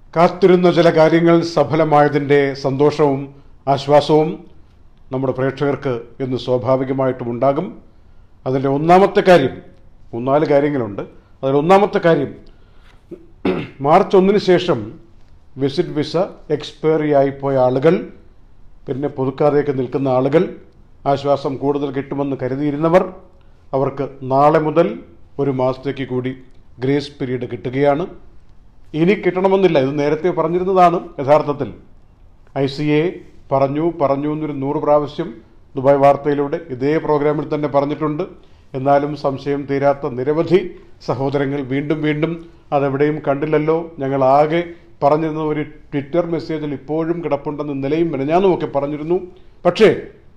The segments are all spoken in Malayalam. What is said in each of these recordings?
കാത്തിരുന്ന ചില കാര്യങ്ങൾ സഫലമായതിൻ്റെ സന്തോഷവും ആശ്വാസവും നമ്മുടെ പ്രേക്ഷകർക്ക് എന്ന് സ്വാഭാവികമായിട്ടും ഉണ്ടാകും അതിൻ്റെ ഒന്നാമത്തെ കാര്യം മൂന്നാല് കാര്യങ്ങളുണ്ട് അതിൽ ഒന്നാമത്തെ കാര്യം മാർച്ച് ഒന്നിന് ശേഷം വിസിറ്റ് വിസ എക്സ്പയറി ആയിപ്പോയ ആളുകൾ പിന്നെ പുതുക്കാതെയൊക്കെ നിൽക്കുന്ന ആളുകൾ ആശ്വാസം കൂടുതൽ കിട്ടുമെന്ന് കരുതിയിരുന്നവർ അവർക്ക് നാളെ മുതൽ ഒരു മാസത്തേക്ക് കൂടി ഗ്രേസ് പീരീഡ് കിട്ടുകയാണ് ഇനി കിട്ടണമെന്നില്ല ഇത് നേരത്തെ പറഞ്ഞിരുന്നതാണ് യഥാർത്ഥത്തിൽ ഐ സി എ പറഞ്ഞു പറഞ്ഞു എന്നൊരു നൂറ് പ്രാവശ്യം ദുബായ് വാർത്തയിലൂടെ ഇതേ പ്രോഗ്രാമിൽ തന്നെ പറഞ്ഞിട്ടുണ്ട് എന്നാലും സംശയം തീരാത്ത നിരവധി സഹോദരങ്ങൾ വീണ്ടും വീണ്ടും അതെവിടെയും കണ്ടില്ലല്ലോ ഞങ്ങൾ ആകെ പറഞ്ഞിരുന്ന ഒരു ട്വിറ്റർ മെസ്സേജിൽ ഇപ്പോഴും കിടപ്പുണ്ടെന്ന് ഇന്നലെയും മെനഞ്ഞാന്നുമൊക്കെ പറഞ്ഞിരുന്നു പക്ഷേ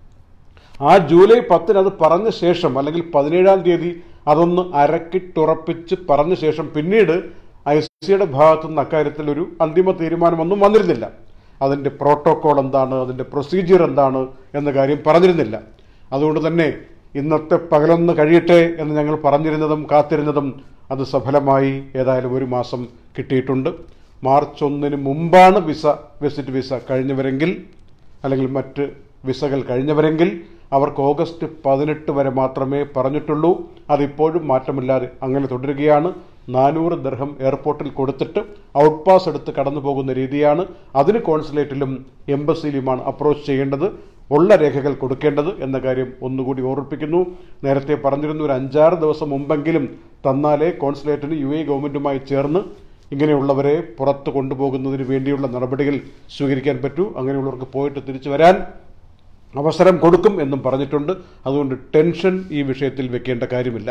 ആ ജൂലൈ പത്തിന് അത് പറഞ്ഞ ശേഷം അല്ലെങ്കിൽ പതിനേഴാം തീയതി അതൊന്ന് അരക്കിട്ടുറപ്പിച്ച് പറഞ്ഞ ശേഷം പിന്നീട് ഐ സിയുടെ ഭാഗത്തു നിന്ന് അക്കാര്യത്തിൽ ഒരു അന്തിമ തീരുമാനമൊന്നും വന്നിരുന്നില്ല അതിൻ്റെ പ്രോട്ടോകോൾ എന്താണ് അതിൻ്റെ പ്രൊസീജിയർ എന്താണ് എന്ന കാര്യം പറഞ്ഞിരുന്നില്ല അതുകൊണ്ട് തന്നെ ഇന്നത്തെ പകലൊന്ന് കഴിയട്ടെ എന്ന് ഞങ്ങൾ പറഞ്ഞിരുന്നതും കാത്തിരുന്നതും അത് സഫലമായി ഏതായാലും ഒരു മാസം കിട്ടിയിട്ടുണ്ട് മാർച്ച് ഒന്നിന് മുമ്പാണ് വിസ വിസിറ്റ് വിസ കഴിഞ്ഞവരെങ്കിൽ അല്ലെങ്കിൽ മറ്റ് വിസകൾ കഴിഞ്ഞവരെങ്കിൽ അവർക്ക് ഓഗസ്റ്റ് പതിനെട്ട് വരെ മാത്രമേ പറഞ്ഞിട്ടുള്ളൂ അതിപ്പോഴും മാറ്റമില്ലാതെ അങ്ങനെ തുടരുകയാണ് നാനൂറ് ദർഹം എയർപോർട്ടിൽ കൊടുത്തിട്ട് ഔട്ട് പാസ് എടുത്ത് കടന്നു പോകുന്ന രീതിയാണ് അതിന് കോൺസുലേറ്റിലും എംബസിയിലുമാണ് അപ്രോച്ച് ചെയ്യേണ്ടത് ഉള്ള രേഖകൾ കൊടുക്കേണ്ടത് എന്ന കാര്യം ഒന്നുകൂടി ഓർമ്മിപ്പിക്കുന്നു നേരത്തെ പറഞ്ഞിരുന്ന ഒരു അഞ്ചാറ് ദിവസം മുമ്പെങ്കിലും തന്നാലേ കോൺസുലേറ്റിന് യു എ ഗവൺമെൻറ്റുമായി ചേർന്ന് ഇങ്ങനെയുള്ളവരെ പുറത്ത് കൊണ്ടുപോകുന്നതിന് വേണ്ടിയുള്ള നടപടികൾ സ്വീകരിക്കാൻ പറ്റൂ അങ്ങനെയുള്ളവർക്ക് പോയിട്ട് തിരിച്ചു വരാൻ അവസരം കൊടുക്കും എന്നും പറഞ്ഞിട്ടുണ്ട് അതുകൊണ്ട് ടെൻഷൻ ഈ വിഷയത്തിൽ വെക്കേണ്ട കാര്യമില്ല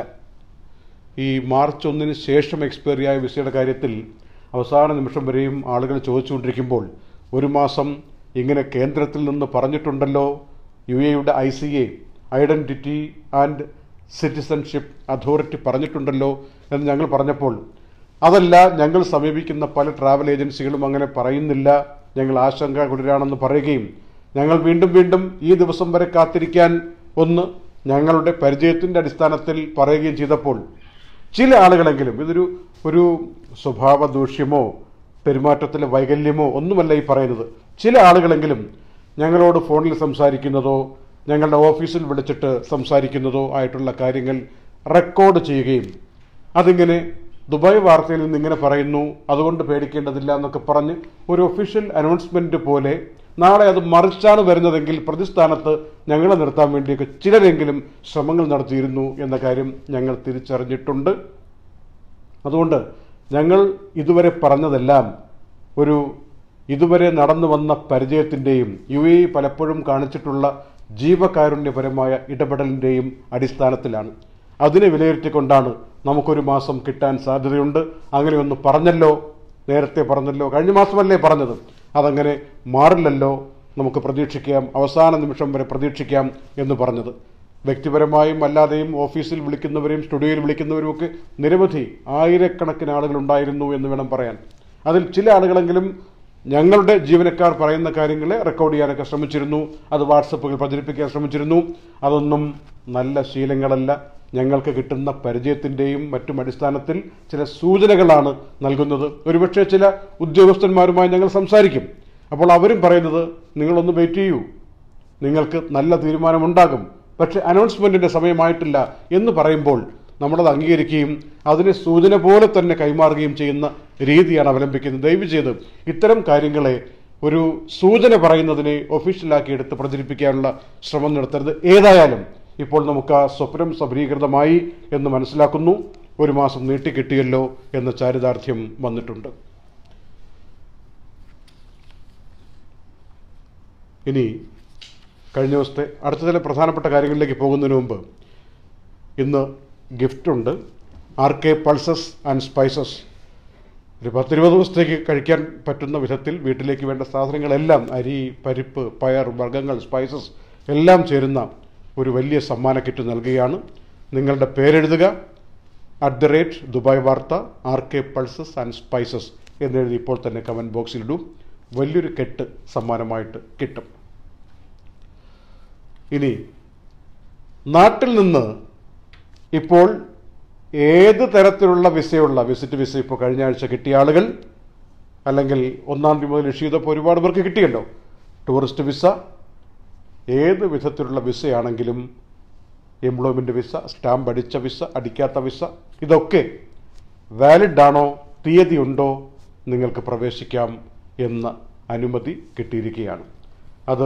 ഈ മാർച്ച് ഒന്നിന് ശേഷം എക്സ്പയറി ആയ വിസയുടെ കാര്യത്തിൽ അവസാന നിമിഷം വരെയും ആളുകൾ ചോദിച്ചുകൊണ്ടിരിക്കുമ്പോൾ ഒരു മാസം ഇങ്ങനെ കേന്ദ്രത്തിൽ നിന്ന് പറഞ്ഞിട്ടുണ്ടല്ലോ യു എയുടെ I C A identity and citizenship authority പറഞ്ഞിട്ടുണ്ടല്ലോ എന്ന് ഞങ്ങൾ പറഞ്ഞപ്പോൾ അതല്ല ഞങ്ങൾ സമീപിക്കുന്ന പല ട്രാവൽ ഏജൻസികളും അങ്ങനെ പറയുന്നില്ല ഞങ്ങൾ ആശങ്കാകുലരാണെന്ന് പറയുകയും ഞങ്ങൾ വീണ്ടും വീണ്ടും ഈ ദിവസം വരെ കാത്തിരിക്കാൻ ഒന്ന് ഞങ്ങളുടെ പരിചയത്തിൻ്റെ അടിസ്ഥാനത്തിൽ പറയുകയും ചെയ്തപ്പോൾ ചില ആളുകളെങ്കിലും ഇതൊരു ഒരു സ്വഭാവ ദൂഷ്യമോ പെരുമാറ്റത്തിലെ വൈകല്യമോ ഒന്നുമല്ല ഈ പറയുന്നത് ചില ആളുകളെങ്കിലും ഞങ്ങളോട് ഫോണിൽ സംസാരിക്കുന്നതോ ഞങ്ങളുടെ ഓഫീസിൽ വിളിച്ചിട്ട് സംസാരിക്കുന്നതോ ആയിട്ടുള്ള കാര്യങ്ങൾ റെക്കോർഡ് ചെയ്യുകയും അതിങ്ങനെ ദുബായ് വാർത്തയിൽ നിന്ന് ഇങ്ങനെ പറയുന്നു അതുകൊണ്ട് പേടിക്കേണ്ടതില്ല എന്നൊക്കെ പറഞ്ഞ് ഒരു ഒഫീഷ്യൽ അനൗൺസ്മെന്റ് പോലെ നാളെ അത് മറിച്ചാണ് വരുന്നതെങ്കിൽ പ്രതിസ്ഥാനത്ത് ഞങ്ങളെ നിർത്താൻ വേണ്ടിയൊക്കെ ചിലരെങ്കിലും ശ്രമങ്ങൾ നടത്തിയിരുന്നു എന്ന കാര്യം ഞങ്ങൾ തിരിച്ചറിഞ്ഞിട്ടുണ്ട് അതുകൊണ്ട് ഞങ്ങൾ ഇതുവരെ പറഞ്ഞതെല്ലാം ഒരു ഇതുവരെ നടന്നു വന്ന പരിചയത്തിൻ്റെയും യു എ പലപ്പോഴും കാണിച്ചിട്ടുള്ള ജീവകാരുണ്യപരമായ ഇടപെടലിൻ്റെയും അടിസ്ഥാനത്തിലാണ് അതിനെ വിലയിരുത്തിക്കൊണ്ടാണ് നമുക്കൊരു മാസം കിട്ടാൻ സാധ്യതയുണ്ട് അങ്ങനെ ഒന്ന് പറഞ്ഞല്ലോ നേരത്തെ പറഞ്ഞല്ലോ കഴിഞ്ഞ മാസമല്ലേ പറഞ്ഞത് അതങ്ങനെ മാറില്ലല്ലോ നമുക്ക് പ്രതീക്ഷിക്കാം അവസാന നിമിഷം വരെ പ്രതീക്ഷിക്കാം എന്ന് പറഞ്ഞത് വ്യക്തിപരമായും അല്ലാതെയും ഓഫീസിൽ വിളിക്കുന്നവരെയും സ്റ്റുഡിയോയിൽ വിളിക്കുന്നവരും ഒക്കെ നിരവധി ആയിരക്കണക്കിന് ആളുകൾ ഉണ്ടായിരുന്നു എന്ന് വേണം പറയാൻ അതിൽ ചില ആളുകളെങ്കിലും ഞങ്ങളുടെ ജീവനക്കാർ പറയുന്ന കാര്യങ്ങളെ റെക്കോർഡ് ചെയ്യാനൊക്കെ ശ്രമിച്ചിരുന്നു അത് വാട്സപ്പുകൾ പ്രചരിപ്പിക്കാൻ ശ്രമിച്ചിരുന്നു അതൊന്നും നല്ല ശീലങ്ങളല്ല ഞങ്ങൾക്ക് കിട്ടുന്ന പരിചയത്തിൻ്റെയും മറ്റും അടിസ്ഥാനത്തിൽ ചില സൂചനകളാണ് നൽകുന്നത് ഒരുപക്ഷെ ചില ഉദ്യോഗസ്ഥന്മാരുമായി ഞങ്ങൾ സംസാരിക്കും അപ്പോൾ അവരും പറയുന്നത് നിങ്ങളൊന്ന് വെയിറ്റ് ചെയ്യൂ നിങ്ങൾക്ക് നല്ല തീരുമാനമുണ്ടാകും പക്ഷെ അനൗൺസ്മെന്റിന്റെ സമയമായിട്ടില്ല എന്ന് പറയുമ്പോൾ നമ്മളത് അംഗീകരിക്കുകയും അതിനെ സൂചന പോലെ തന്നെ കൈമാറുകയും ചെയ്യുന്ന രീതിയാണ് അവലംബിക്കുന്നത് ദയവ് ചെയ്ത് ഇത്തരം കാര്യങ്ങളെ ഒരു സൂചന പറയുന്നതിനെ ഒഫീഷ്യലാക്കി എടുത്ത് പ്രചരിപ്പിക്കാനുള്ള ശ്രമം നടത്തരുത് ഏതായാലും ഇപ്പോൾ നമുക്ക് ആ സ്വപ്നം സഫലീകൃതമായി എന്ന് മനസ്സിലാക്കുന്നു ഒരു മാസം നീട്ടിക്കിട്ടിയല്ലോ എന്ന ചാരിതാർത്ഥ്യം വന്നിട്ടുണ്ട് ഇനി കഴിഞ്ഞ ദിവസത്തെ അടുത്ത ചില പ്രധാനപ്പെട്ട കാര്യങ്ങളിലേക്ക് പോകുന്നതിന് മുമ്പ് ഇന്ന് ഗിഫ്റ്റുണ്ട് R K pulses and spices ഒരു പത്തിരുപത് ദിവസത്തേക്ക് കഴിക്കാൻ പറ്റുന്ന വിധത്തിൽ വീട്ടിലേക്ക് വേണ്ട സാധനങ്ങളെല്ലാം അരി പരിപ്പ് പയർ വർഗ്ഗങ്ങൾ സ്പൈസസ് എല്ലാം ചേരുന്ന ഒരു വലിയ സമ്മാന കിറ്റ് നൽകുകയാണ് നിങ്ങളുടെ പേരെഴുതുക അറ്റ് ദ റേറ്റ് ദുബായ് വാർത്ത R K pulses and spices എന്നെഴുതി ഇപ്പോൾ തന്നെ കമൻറ്റ് ബോക്സിലിടൂ വലിയൊരു കെട്ട് സമ്മാനമായിട്ട് കിട്ടും ഇനി നാട്ടിൽ നിന്ന് ഇപ്പോൾ ഏത് തരത്തിലുള്ള വിസയുള്ള വിസിറ്റ് വിസ ഇപ്പോൾ കഴിഞ്ഞ ആഴ്ച കിട്ടിയ ആളുകൾ അല്ലെങ്കിൽ ഒന്നാം തീയതി മുതൽ ഇഷ്യൂ ചെയ്തപ്പോൾ ഒരുപാട് പേർക്ക് കിട്ടിയല്ലോ ടൂറിസ്റ്റ് വിസ ഏത് വിധത്തിലുള്ള വിസയാണെങ്കിലും എംപ്ലോയ്മെൻറ്റ് വിസ സ്റ്റാമ്പ് അടിച്ച വിസ അടിക്കാത്ത വിസ ഇതൊക്കെ വാലിഡ് ആണോ തീയതി ഉണ്ടോ നിങ്ങൾക്ക് പ്രവേശിക്കാം എന്ന അനുമതി കിട്ടിയിരിക്കുകയാണ് അത്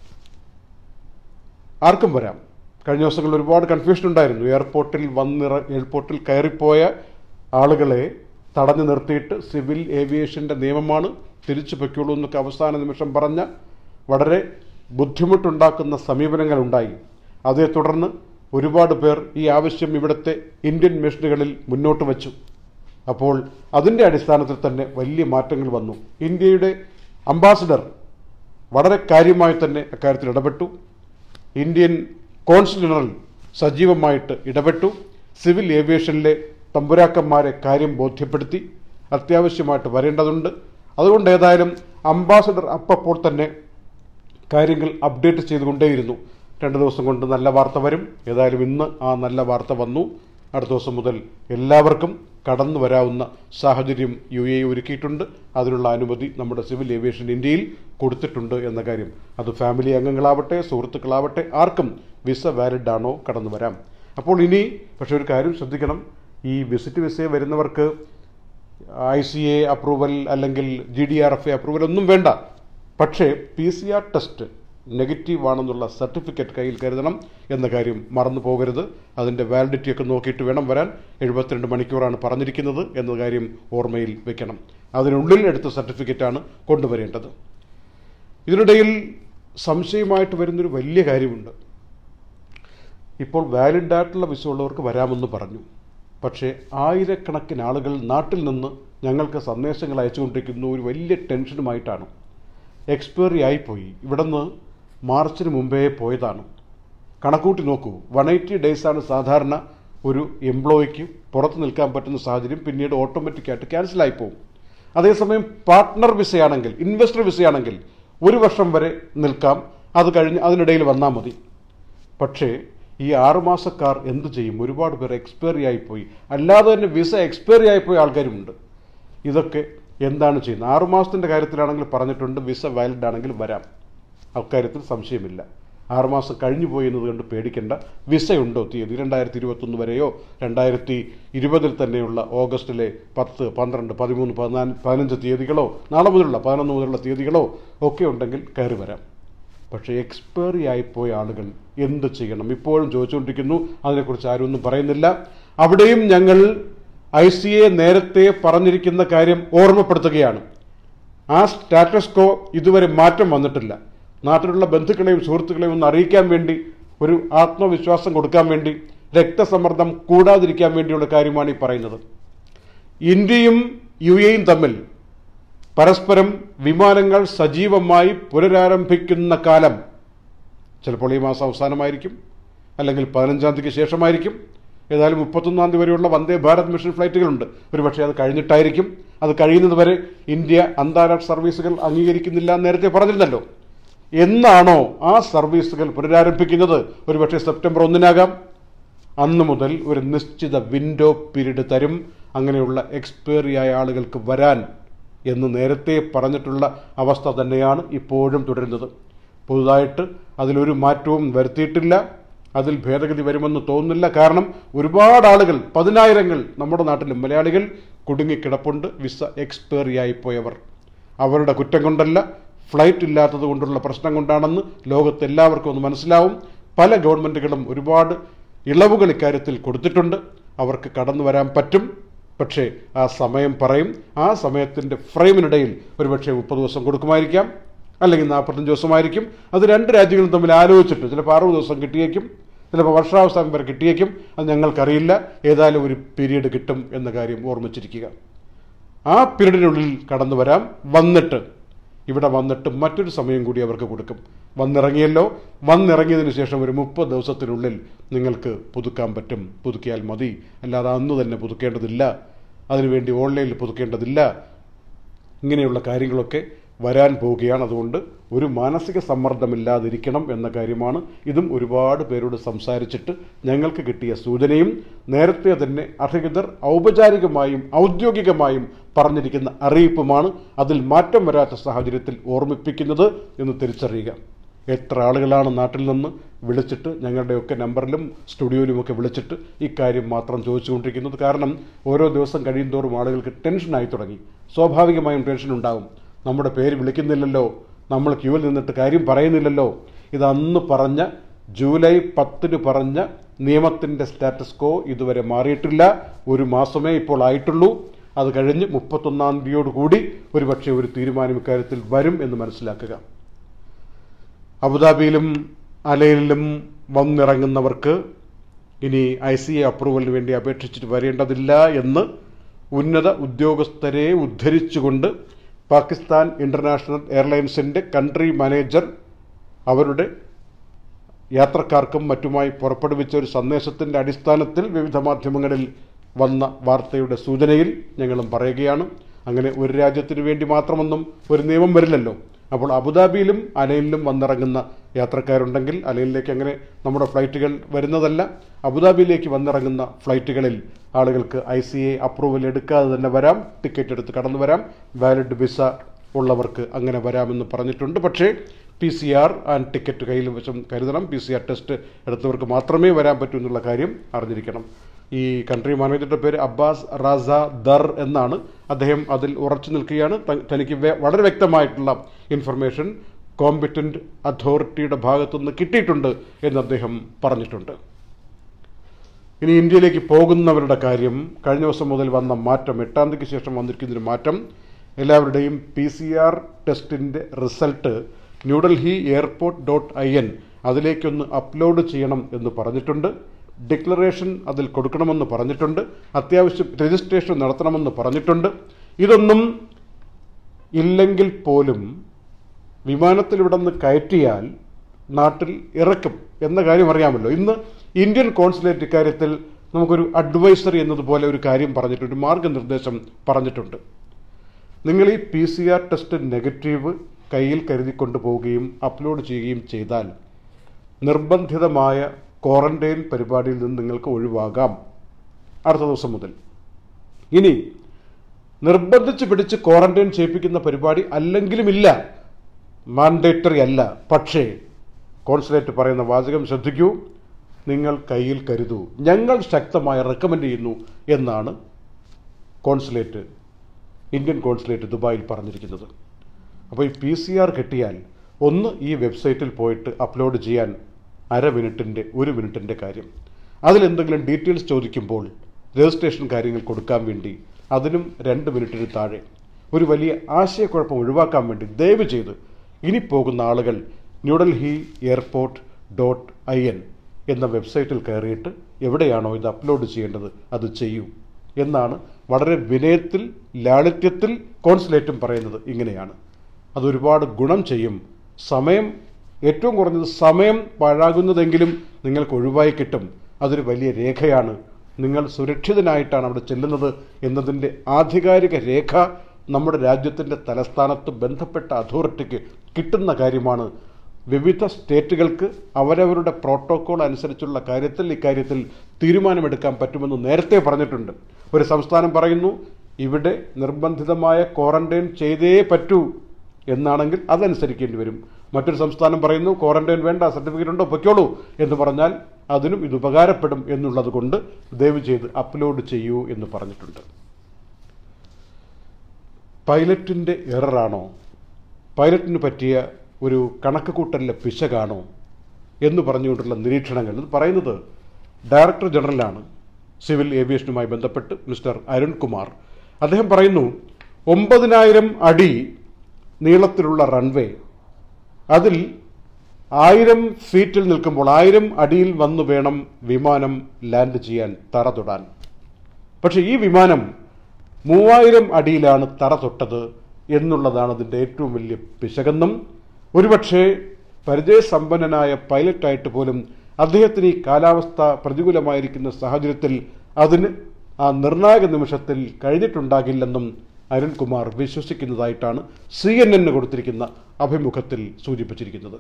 ആർക്കും വരാം കഴിഞ്ഞ ദിവസങ്ങളിൽ ഒരുപാട് കൺഫ്യൂഷൻ ഉണ്ടായിരുന്നു എയർപോർട്ടിൽ വന്നിറ എയർപോർട്ടിൽ കയറിപ്പോയ ആളുകളെ തടഞ്ഞു നിർത്തിയിട്ട് സിവിൽ ഏവിയേഷൻ്റെ നിയമമാണ് തിരിച്ചു പൊയ്ക്കുള്ളൂ എന്നൊക്കെ അവസാന നിമിഷം പറഞ്ഞ വളരെ ബുദ്ധിമുട്ടുണ്ടാക്കുന്ന സമീപനങ്ങളുണ്ടായി അതേ തുടർന്ന് ഒരുപാട് പേർ ഈ ആവശ്യം ഇവിടുത്തെ ഇന്ത്യൻ മിഷനുകളിൽ മുന്നോട്ട് വച്ചു അപ്പോൾ അതിൻ്റെ അടിസ്ഥാനത്തിൽ തന്നെ വലിയ മാറ്റങ്ങൾ വന്നു ഇന്ത്യയുടെ അംബാസിഡർ വളരെ കാര്യമായി തന്നെ അക്കാര്യത്തിൽ ഇടപെട്ടു ഇന്ത്യൻ കോൺസുൽ ജനറൽ സജീവമായിട്ട് ഇടപെട്ടു സിവിൽ ഏവിയേഷനിലെ തമ്പുരാക്കന്മാരെ കാര്യം ബോധ്യപ്പെടുത്തി അത്യാവശ്യമായിട്ട് വരേണ്ടതുണ്ട് അതുകൊണ്ട് ഏതായാലും അംബാസഡർ അപ്പപ്പോൾ തന്നെ കാര്യങ്ങൾ അപ്ഡേറ്റ് ചെയ്തുകൊണ്ടേയിരുന്നു രണ്ട് ദിവസം കൊണ്ട് നല്ല വാർത്ത വരും ഏതായാലും ഇന്ന് ആ നല്ല വാർത്ത വന്നു അടുത്ത ദിവസം മുതൽ എല്ലാവർക്കും കടന്നു വരാവുന്ന സാഹചര്യം യു എ ഒരുക്കിയിട്ടുണ്ട് അതിനുള്ള അനുമതി നമ്മുടെ സിവിൽ ഏവിയേഷൻ ഇന്ത്യയിൽ കൊടുത്തിട്ടുണ്ട് എന്ന കാര്യം അത് ഫാമിലി അംഗങ്ങളാവട്ടെ സുഹൃത്തുക്കളാവട്ടെ ആർക്കും വിസ വാലിഡ് ആണോ കടന്നു വരാം അപ്പോൾ ഇനി പക്ഷെ ഒരു കാര്യം ശ്രദ്ധിക്കണം ഈ വിസിറ്റ് വിസയെ വരുന്നവർക്ക് ഐ സി എ അപ്രൂവൽ അല്ലെങ്കിൽ G D R F A approval ഒന്നും വേണ്ട പക്ഷേ P C R test negative ആണെന്നുള്ള സർട്ടിഫിക്കറ്റ് കയ്യിൽ കരുതണം എന്ന കാര്യം മറന്നു പോകരുത് അതിൻ്റെ വാലിഡിറ്റി ഒക്കെ നോക്കിയിട്ട് വേണം വരാൻ എഴുപത്തിരണ്ട് മണിക്കൂറാണ് പറഞ്ഞിരിക്കുന്നത് എന്ന കാര്യം ഓർമ്മയിൽ വെക്കണം അതിനുള്ളിൽ എടുത്ത സർട്ടിഫിക്കറ്റാണ് കൊണ്ടുവരേണ്ടത് ഇതിനിടയിൽ സംശയമായിട്ട് വരുന്നൊരു വലിയ കാര്യമുണ്ട് ഇപ്പോൾ വാലിഡ് ആയിട്ടുള്ള വിസ ഉള്ളവർക്ക് വരാമെന്ന് പറഞ്ഞു പക്ഷേ ആയിരക്കണക്കിന് ആളുകൾ നാട്ടിൽ നിന്ന് ഞങ്ങൾക്ക് സന്ദേശങ്ങൾ അയച്ചുകൊണ്ടിരിക്കുന്ന ഒരു വലിയ ടെൻഷനുമായിട്ടാണ് എക്സ്പയറി ആയിപ്പോയി ഇവിടുന്ന് മാർച്ചിന് മുമ്പേ പോയതാണ് കണക്കൂട്ടി നോക്കൂ വൺ എയ്റ്റി ഡേയ്സാണ് സാധാരണ ഒരു എംപ്ലോയിക്ക് പുറത്ത് നിൽക്കാൻ പറ്റുന്ന സാഹചര്യം പിന്നീട് ഓട്ടോമാറ്റിക്കായിട്ട് ക്യാൻസലായി പോകും അതേസമയം പാർട്ട്ണർ വിസയാണെങ്കിൽ ഇൻവെസ്റ്റർ വിസയാണെങ്കിൽ ഒരു വർഷം വരെ നിൽക്കാം അത് കഴിഞ്ഞ് അതിനിടയിൽ വന്നാൽ മതി പക്ഷേ ഈ ആറുമാസക്കാർ എന്ത് ചെയ്യും ഒരുപാട് പേർ എക്സ്പയറി ആയിപ്പോയി അല്ലാതെ തന്നെ വിസ എക്സ്പയറി ആയിപ്പോയ ആൾക്കാരുമുണ്ട് ഇതൊക്കെ എന്താണ് ചെയ്യുന്നത് ആറുമാസത്തിൻ്റെ കാര്യത്തിലാണെങ്കിൽ പറഞ്ഞിട്ടുണ്ട് വിസ വാലിഡ് ആണെങ്കിൽ വരാം അക്കാര്യത്തിൽ സംശയമില്ല ആറുമാസം കഴിഞ്ഞു പോയി എന്നതുകൊണ്ട് പേടിക്കേണ്ട വിസയുണ്ടോ തീയതി രണ്ടായിരത്തി ഇരുപത്തൊന്ന് വരെയോ രണ്ടായിരത്തി ഇരുപതിൽ തന്നെയുള്ള ഓഗസ്റ്റിലെ പത്ത് പന്ത്രണ്ട് പതിമൂന്ന് പതിനാല് പതിനഞ്ച് തീയതികളോ നാളെ മുതലുള്ള പതിനൊന്ന് മുതലുള്ള തീയതികളോ ഒക്കെ ഉണ്ടെങ്കിൽ കയറി വരാം പക്ഷേ എക്സ്പയറി ആയിപ്പോയ ആളുകൾ എന്ത് ചെയ്യണം ഇപ്പോഴും ചോദിച്ചുകൊണ്ടിരിക്കുന്നു അതിനെക്കുറിച്ച് ആരും ഒന്നും പറയുന്നില്ല അവിടെയും ഞങ്ങൾ ഐ സി എ നേരത്തെ പറഞ്ഞിരിക്കുന്ന കാര്യം ഓർമ്മപ്പെടുത്തുകയാണ് ആ സ്റ്റാറ്റസ് കോ ഇതുവരെ മാറ്റം വന്നിട്ടില്ല നാട്ടിലുള്ള ബന്ധുക്കളെയും സുഹൃത്തുക്കളെയും ഒന്ന് അറിയിക്കാൻ വേണ്ടി ഒരു ആത്മവിശ്വാസം കൊടുക്കാൻ വേണ്ടി രക്തസമ്മർദ്ദം കൂടാതിരിക്കാൻ വേണ്ടിയുള്ള കാര്യമാണ് ഈ പറയുന്നത് ഇന്ത്യയും യു എയും തമ്മിൽ പരസ്പരം വിമാനങ്ങൾ സജീവമായി പുനരാരംഭിക്കുന്ന കാലം ചിലപ്പോൾ ഈ മാസം അവസാനമായിരിക്കും അല്ലെങ്കിൽ പതിനഞ്ചാം തീയതിക്ക് ശേഷമായിരിക്കും ഏതായാലും മുപ്പത്തൊന്നാം തീയതി വരെയുള്ള വന്ദേ ഭാരത് മിഷൻ ഫ്ലൈറ്റുകളുണ്ട് ഒരുപക്ഷെ അത് കഴിഞ്ഞിട്ടായിരിക്കും അത് കഴിയുന്നത് വരെ ഇന്ത്യ അന്താരാഷ്ട്ര സർവീസുകൾ അംഗീകരിക്കുന്നില്ല എന്ന് നേരത്തെ പറഞ്ഞിരുന്നല്ലോ എന്നാണോ ആ സർവീസുകൾ പുനരാരംഭിക്കുന്നത് ഒരുപക്ഷെ സെപ്റ്റംബർ ഒന്നിനാകാം അന്ന് മുതൽ ഒരു നിശ്ചിത വിൻഡോ പീരീഡ് തരും അങ്ങനെയുള്ള എക്സ്പയറി ആയ ആളുകൾക്ക് വരാൻ എന്ന് നേരത്തെ പറഞ്ഞിട്ടുള്ള അവസ്ഥ തന്നെയാണ് ഇപ്പോഴും തുടരുന്നത് പുതുതായിട്ട് അതിലൊരു മാറ്റവും വരുത്തിയിട്ടില്ല അതിൽ ഭേദഗതി വരുമെന്ന് തോന്നുന്നില്ല കാരണം ഒരുപാട് ആളുകൾ പതിനായിരങ്ങൾ നമ്മുടെ നാട്ടിലും മലയാളികൾ കുടുങ്ങിക്കിടപ്പുണ്ട് വിസ എക്സ്പയറി ആയിപ്പോയവർ അവരുടെ കുറ്റം കൊണ്ടല്ല ഫ്ലൈറ്റ് ഇല്ലാത്തത് കൊണ്ടുള്ള പ്രശ്നം കൊണ്ടാണെന്ന് ലോകത്ത് എല്ലാവർക്കും ഒന്ന് മനസ്സിലാവും പല ഗവൺമെൻറ്റുകളും ഒരുപാട് ഇളവുകൾ ഇക്കാര്യത്തിൽ കൊടുത്തിട്ടുണ്ട് അവർക്ക് കടന്നു വരാൻ പറ്റും പക്ഷേ ആ സമയം പറയും ആ സമയത്തിൻ്റെ ഫ്രെയിമിനിടയിൽ ഒരുപക്ഷെ മുപ്പത് ദിവസം കൊടുക്കുമായിരിക്കാം അല്ലെങ്കിൽ നാൽപ്പത്തഞ്ച് ദിവസമായിരിക്കും അത് രണ്ട് രാജ്യങ്ങളും തമ്മിൽ ആലോചിച്ചിട്ട് ചിലപ്പോൾ അറുപത് ദിവസം കിട്ടിയേക്കും ചിലപ്പോൾ വർഷാവസാനം വരെ കിട്ടിയേക്കും അത് ഞങ്ങൾക്കറിയില്ല ഏതായാലും ഒരു പീരീഡ് കിട്ടും എന്ന കാര്യം ഓർമ്മിച്ചിരിക്കുക ആ പീരീഡിനുള്ളിൽ കടന്നു വരാം വന്നിട്ട് ഇവിടെ വന്നിട്ട് മറ്റൊരു സമയം കൂടി അവർക്ക് കൊടുക്കും വന്നിറങ്ങിയല്ലോ വന്നിറങ്ങിയതിന് ശേഷം ഒരു മുപ്പത് ദിവസത്തിനുള്ളിൽ നിങ്ങൾക്ക് പുതുക്കാൻ പറ്റും പുതുക്കിയാൽ മതി അല്ലാതെ അന്ന് തന്നെ പുതുക്കേണ്ടതില്ല അതിനുവേണ്ടി ഓൺലൈനിൽ പുതുക്കേണ്ടതില്ല ഇങ്ങനെയുള്ള കാര്യങ്ങളൊക്കെ വരാൻ പോവുകയാണ് അതുകൊണ്ട് ഒരു മാനസിക സമ്മർദ്ദമില്ലാതിരിക്കണം എന്ന കാര്യമാണ് ഇതും ഒരുപാട് പേരോട് സംസാരിച്ചിട്ട് ഞങ്ങൾക്ക് കിട്ടിയ സൂചനയും നേരത്തെ തന്നെ അധികൃതർ ഔപചാരികമായും ഔദ്യോഗികമായും പറഞ്ഞിരിക്കുന്ന അറിയിപ്പുമാണ് അതിൽ മാറ്റം വരാത്ത സാഹചര്യത്തിൽ ഓർമ്മിപ്പിക്കുന്നത് എന്ന് തിരിച്ചറിയുക എത്ര ആളുകളാണ് നാട്ടിൽ നിന്ന് വിളിച്ചിട്ട് ഞങ്ങളുടെയൊക്കെ നമ്പറിലും സ്റ്റുഡിയോയിലുമൊക്കെ വിളിച്ചിട്ട് ഇക്കാര്യം മാത്രം ചോദിച്ചുകൊണ്ടിരിക്കുന്നത് കാരണം ഓരോ ദിവസം കഴിയുന്തോറും ആളുകൾക്ക് ടെൻഷനായി തുടങ്ങി സ്വാഭാവികമായും ടെൻഷൻ ഉണ്ടാകും നമ്മുടെ പേര് വിളിക്കുന്നില്ലല്ലോ നമ്മൾ ക്യൂവിൽ നിന്നിട്ട് കാര്യം പറയുന്നില്ലല്ലോ ഇത് അന്ന് പറഞ്ഞ ജൂലൈ പത്തിന് പറഞ്ഞ നിയമത്തിൻ്റെ സ്റ്റാറ്റസ് കോ ഇതുവരെ മാറിയിട്ടില്ല ഒരു മാസമേ ഇപ്പോൾ ആയിട്ടുള്ളൂ അത് കഴിഞ്ഞ് മുപ്പത്തൊന്നാം തീയതിയോടുകൂടി ഒരുപക്ഷെ ഒരു തീരുമാനം ഇക്കാര്യത്തിൽ വരും എന്ന് മനസ്സിലാക്കുക അബുദാബിയിലും അലയിലും വന്നിറങ്ങുന്നവർക്ക് ഇനി ഐ സി എ അപ്രൂവലിന് വേണ്ടി അപേക്ഷിച്ചിട്ട് വരേണ്ടതില്ല എന്ന് ഉന്നത ഉദ്യോഗസ്ഥരെ ഉദ്ധരിച്ചുകൊണ്ട് പാകിസ്ഥാൻ ഇന്റർനാഷണൽ എയർലൈൻസിന്റെ കൺട്രി മാനേജർ അവരുടെ യാത്രക്കാർക്കും മറ്റുമായി പുറപ്പെടുവിച്ച ഒരു സന്ദേശത്തിന്റെ അടിസ്ഥാനത്തിൽ വിവിധ മാധ്യമങ്ങളിൽ വന്ന വാർത്തയുടെ സൂചനയിൽ ഞങ്ങളും പറയുകയാണ് അങ്ങനെ ഒരു രാജ്യത്തിന് വേണ്ടി മാത്രമൊന്നും ഒരു നിയമം വരില്ലല്ലോ അപ്പോൾ അബുദാബിയിലും അലയിലും വന്നിറങ്ങുന്ന യാത്രക്കാരുണ്ടെങ്കിൽ അലയിലേക്ക് അങ്ങനെ നമ്മുടെ ഫ്ലൈറ്റുകൾ വരുന്നതല്ല അബുദാബിയിലേക്ക് വന്നിറങ്ങുന്ന ഫ്ലൈറ്റുകളിൽ ആളുകൾക്ക് ഐ സി എ അപ്രൂവൽ എടുക്കാതെ തന്നെ വരാം ടിക്കറ്റ് എടുത്ത് കടന്നു വരാം വാലിഡ് വിസ ഉള്ളവർക്ക് അങ്ങനെ വരാമെന്ന് പറഞ്ഞിട്ടുണ്ട് പക്ഷേ P C R and ticket കയ്യിൽ വശം കരുതണം പി സി ആർ ടെസ്റ്റ് എടുത്തവർക്ക് മാത്രമേ വരാൻ പറ്റൂ എന്നുള്ള കാര്യം അറിഞ്ഞിരിക്കണം ഈ കൺട്രി മാനേജറുടെ പേര് അബ്ബാസ് റാസ ദർ എന്നാണ് അദ്ദേഹം അതിൽ ഉറച്ചു നിൽക്കുകയാണ് ത- തനിക്ക് വെ- വളരെ വ്യക്തമായിട്ടുള്ള ഇൻഫർമേഷൻ കോമ്പിറ്റന്റ് അതോറിറ്റിയുടെ ഭാഗത്തുനിന്ന് കിട്ടിയിട്ടുണ്ട് എന്ന് അദ്ദേഹം പറഞ്ഞിട്ടുണ്ട് ഇനി ഇന്ത്യയിലേക്ക് പോകുന്നവരുടെ കാര്യം കഴിഞ്ഞ ദിവസം മുതൽ വന്ന മാറ്റം എട്ടാം തീയതിക്ക് ശേഷം വന്നിരിക്കുന്നൊരു മാറ്റം എല്ലാവരുടെയും പി സി ആർ ടെസ്റ്റിൻ്റെ result New Delhi airport dot I N അതിലേക്കൊന്ന് അപ്ലോഡ് ചെയ്യണം എന്ന് പറഞ്ഞിട്ടുണ്ട് ഡിക്ലറേഷൻ അതിൽ കൊടുക്കണമെന്ന് പറഞ്ഞിട്ടുണ്ട് അത്യാവശ്യം രജിസ്ട്രേഷൻ നടത്തണമെന്ന് പറഞ്ഞിട്ടുണ്ട് ഇതൊന്നും ഇല്ലെങ്കിൽ പോലും വിമാനത്തിൽ ഇവിടെ നിന്ന് കയറ്റിയാൽ നാട്ടിൽ ഇറക്കും എന്ന കാര്യം അറിയാമല്ലോ ഇന്ന് ഇന്ത്യൻ കോൺസുലേറ്റ് ഇക്കാര്യത്തിൽ നമുക്കൊരു അഡ്വൈസറി എന്നതുപോലെ ഒരു കാര്യം പറഞ്ഞിട്ടുണ്ട് ഒരു മാർഗനിർദ്ദേശം പറഞ്ഞിട്ടുണ്ട് നിങ്ങൾ ഈ P C R test negative കയ്യിൽ കരുതിക്കൊണ്ടു പോവുകയും അപ്ലോഡ് ചെയ്യുകയും ചെയ്താൽ നിർബന്ധിതമായ ക്വാറന്റൈൻ പരിപാടിയിൽ നിന്ന് നിങ്ങൾക്ക് ഒഴിവാകാം അടുത്ത ദിവസം മുതൽ ഇനി നിർബന്ധിച്ച് പിടിച്ച് ക്വാറന്റൈൻ ചെയ്യിപ്പിക്കുന്ന പരിപാടി അല്ലെങ്കിലും ഇല്ല മാൻഡേറ്ററി അല്ല പക്ഷേ കോൺസുലേറ്റ് പറയുന്ന വാചകം ശ്രദ്ധിക്കൂ നിങ്ങൾ കയ്യിൽ കരുതൂ ഞങ്ങൾ ശക്തമായി റെക്കമെൻഡ് ചെയ്യുന്നു എന്നാണ് കോൺസുലേറ്റ് ഇന്ത്യൻ കോൺസുലേറ്റ് ദുബായിൽ പറഞ്ഞിരിക്കുന്നത് അപ്പോൾ ഈ പി സി ആർ കിട്ടിയാൽ ഒന്ന് ഈ വെബ്സൈറ്റിൽ പോയിട്ട് അപ്ലോഡ് ചെയ്യാൻ അര മിനിറ്റിൻ്റെ ഒരു മിനിറ്റിൻ്റെ കാര്യം അതിലെന്തെങ്കിലും ഡീറ്റെയിൽസ് ചോദിക്കുമ്പോൾ രജിസ്ട്രേഷൻ കാര്യങ്ങൾ കൊടുക്കാൻ വേണ്ടി അതിനും രണ്ട് മിനിറ്റിന് താഴെ ഒരു വലിയ ആശയക്കുഴപ്പം ഒഴിവാക്കാൻ വേണ്ടി ദയവ് ചെയ്ത് ഇനി പോകുന്ന ആളുകൾ New Delhi airport dot I N എന്ന വെബ്സൈറ്റിൽ കയറിയിട്ട് എവിടെയാണോ ഇത് അപ്ലോഡ് ചെയ്യേണ്ടത് അത് ചെയ്യൂ എന്നാണ് വളരെ വിനയത്തിൽ ലാളിത്യത്തിൽ കോൺസുലേറ്റും പറയുന്നത് ഇങ്ങനെയാണ് അതൊരുപാട് ഗുണം ചെയ്യും സമയം ഏറ്റവും കുറഞ്ഞത് സമയം പാഴാകുന്നതെങ്കിലും നിങ്ങൾക്ക് ഒഴിവായി കിട്ടും അതൊരു വലിയ രേഖയാണ് നിങ്ങൾ സുരക്ഷിതനായിട്ടാണ് അവിടെ ചെല്ലുന്നത് എന്നതിൻ്റെ ആധികാരിക രേഖ നമ്മുടെ രാജ്യത്തിൻ്റെ തലസ്ഥാനത്ത് ബന്ധപ്പെട്ട അതോറിറ്റിക്ക് കിട്ടുന്ന കാര്യമാണ് വിവിധ സ്റ്റേറ്റുകൾക്ക് അവരവരുടെ പ്രോട്ടോകോൾ അനുസരിച്ചുള്ള കാര്യത്തിൽ ഇക്കാര്യത്തിൽ തീരുമാനമെടുക്കാൻ പറ്റുമെന്ന് നേരത്തെ പറഞ്ഞിട്ടുണ്ട് ഒരു സംസ്ഥാനം പറയുന്നു ഇവിടെ നിർബന്ധിതമായ ക്വാറന്റൈൻ ചെയ്തേ പറ്റൂ എന്നാണെങ്കിൽ അതനുസരിക്കേണ്ടി വരും മറ്റൊരു സംസ്ഥാനം പറയുന്നു ക്വാറന്റൈൻ വേണ്ട സർട്ടിഫിക്കറ്റ് ഉണ്ടോ പൊയ്ക്കോളൂ എന്ന് പറഞ്ഞാൽ അതിനും ഇത് ഉപകാരപ്പെടും എന്നുള്ളത് കൊണ്ട് ദയവ് ചെയ്ത് അപ്ലോഡ് ചെയ്യൂ എന്ന് പറഞ്ഞിട്ടുണ്ട് പൈലറ്റിൻ്റെ എററാണോ പൈലറ്റിന് പറ്റിയ ഒരു കണക്ക് കൂട്ടലിലെ പിശകാണോ എന്ന് പറഞ്ഞുകൊണ്ടുള്ള നിരീക്ഷണങ്ങൾ ഇത് പറയുന്നത് ഡയറക്ടർ ജനറലാണ് സിവിൽ ഏവിയേഷനുമായി ബന്ധപ്പെട്ട് മിസ്റ്റർ അരുൺകുമാർ അദ്ദേഹം പറയുന്നു ഒമ്പതിനായിരം അടി നീളത്തിലുള്ള റൺവേ അതിൽ ആയിരം ഫീറ്റിൽ നിൽക്കുമ്പോൾ ആയിരം അടിയിൽ വന്നു വേണം വിമാനം ലാൻഡ് ചെയ്യാൻ തറ തൊടാൻ പക്ഷെ ഈ വിമാനം മൂവായിരം അടിയിലാണ് തറ തൊട്ടത് എന്നുള്ളതാണ് അതിൻ്റെ ഏറ്റവും വലിയ പിശകെന്നും ഒരുപക്ഷെ പരിചയസമ്പന്നനായ പൈലറ്റായിട്ട് പോലും അദ്ദേഹത്തിന് ഈ കാലാവസ്ഥ പ്രതികൂലമായിരിക്കുന്ന സാഹചര്യത്തിൽ അതിന് ആ നിർണായക നിമിഷത്തിൽ കഴിഞ്ഞിട്ടുണ്ടാകില്ലെന്നും അരുൺകുമാർ വിശ്വസിക്കുന്നതായിട്ടാണ് സി എൻ എന്നിന് കൊടുത്തിരിക്കുന്ന അഭിമുഖത്തിൽ സൂചിപ്പിച്ചിരിക്കുന്നത്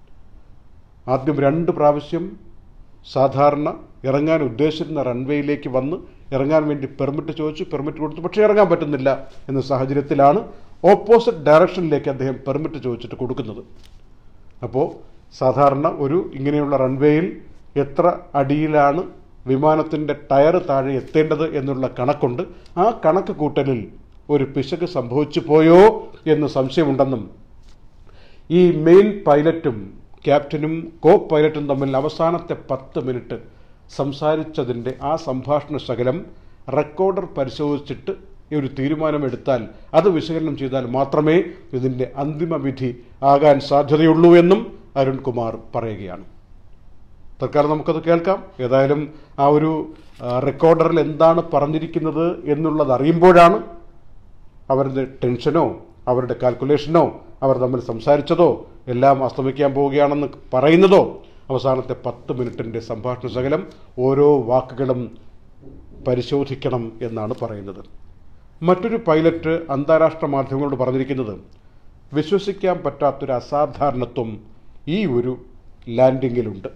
ആദ്യം രണ്ട് പ്രാവശ്യം സാധാരണ ഇറങ്ങാൻ ഉദ്ദേശിച്ചിരുന്ന റൺവേയിലേക്ക് വന്ന് ഇറങ്ങാൻ വേണ്ടി പെർമിറ്റ് ചോദിച്ചു പെർമിറ്റ് കൊടുത്തു പക്ഷേ ഇറങ്ങാൻ പറ്റുന്നില്ല എന്ന സാഹചര്യത്തിലാണ് ഓപ്പോസിറ്റ് ഡയറക്ഷനിലേക്ക് അദ്ദേഹം പെർമിറ്റ് ചോദിച്ചിട്ട് കൊടുക്കുന്നത് അപ്പോൾ സാധാരണ ഒരു ഇങ്ങനെയുള്ള റൺവേയിൽ എത്ര അടിയിലാണ് വിമാനത്തിൻ്റെ ടയർ താഴെ എത്തേണ്ടത് എന്നുള്ള കണക്കുണ്ട് ആ കണക്ക് കൂട്ടലിൽ ഒരു പിശക് സംഭവിച്ചു പോയോ എന്ന് സംശയമുണ്ടെന്നും ഈ മെയിൻ പൈലറ്റും ക്യാപ്റ്റനും കോ പൈലറ്റും തമ്മിൽ അവസാനത്തെ പത്ത് മിനിറ്റ് സംസാരിച്ചതിൻ്റെ ആ സംഭാഷണ ശകലം റെക്കോർഡർ പരിശോധിച്ചിട്ട് ഈ ഒരു തീരുമാനമെടുത്താൽ അത് വിശകലനം ചെയ്താൽ മാത്രമേ ഇതിൻ്റെ അന്തിമ വിധി ആകാൻ സാധ്യതയുള്ളൂ എന്നും അരുൺകുമാർ പറയുകയാണ് തൽക്കാലം നമുക്കത് കേൾക്കാം ഏതായാലും ആ ഒരു ആ, റെക്കോർഡറിൽ എന്താണ് പറഞ്ഞിരിക്കുന്നത് എന്നുള്ളത് അറിയുമ്പോഴാണ് അവരുടെ ടെൻഷനോ അവരുടെ കാൽക്കുലേഷനോ അവർ തമ്മിൽ സംസാരിച്ചതോ എല്ലാം അസ്തമിക്കാൻ പോവുകയാണെന്ന് പറയുന്നതോ അവസാനത്തെ പത്ത് മിനിറ്റിൻ്റെ സംഭാഷണ ശകലം ഓരോ വാക്കുകളും പരിശോധിക്കണം എന്നാണ് പറയുന്നത് മറ്റൊരു പൈലറ്റ് അന്താരാഷ്ട്ര മാധ്യമങ്ങളോട് പറഞ്ഞിരിക്കുന്നത് വിശ്വസിക്കാൻ പറ്റാത്തൊരു അസാധാരണത്വം ഈ ഒരു ലാൻഡിങ്ങിലുണ്ട്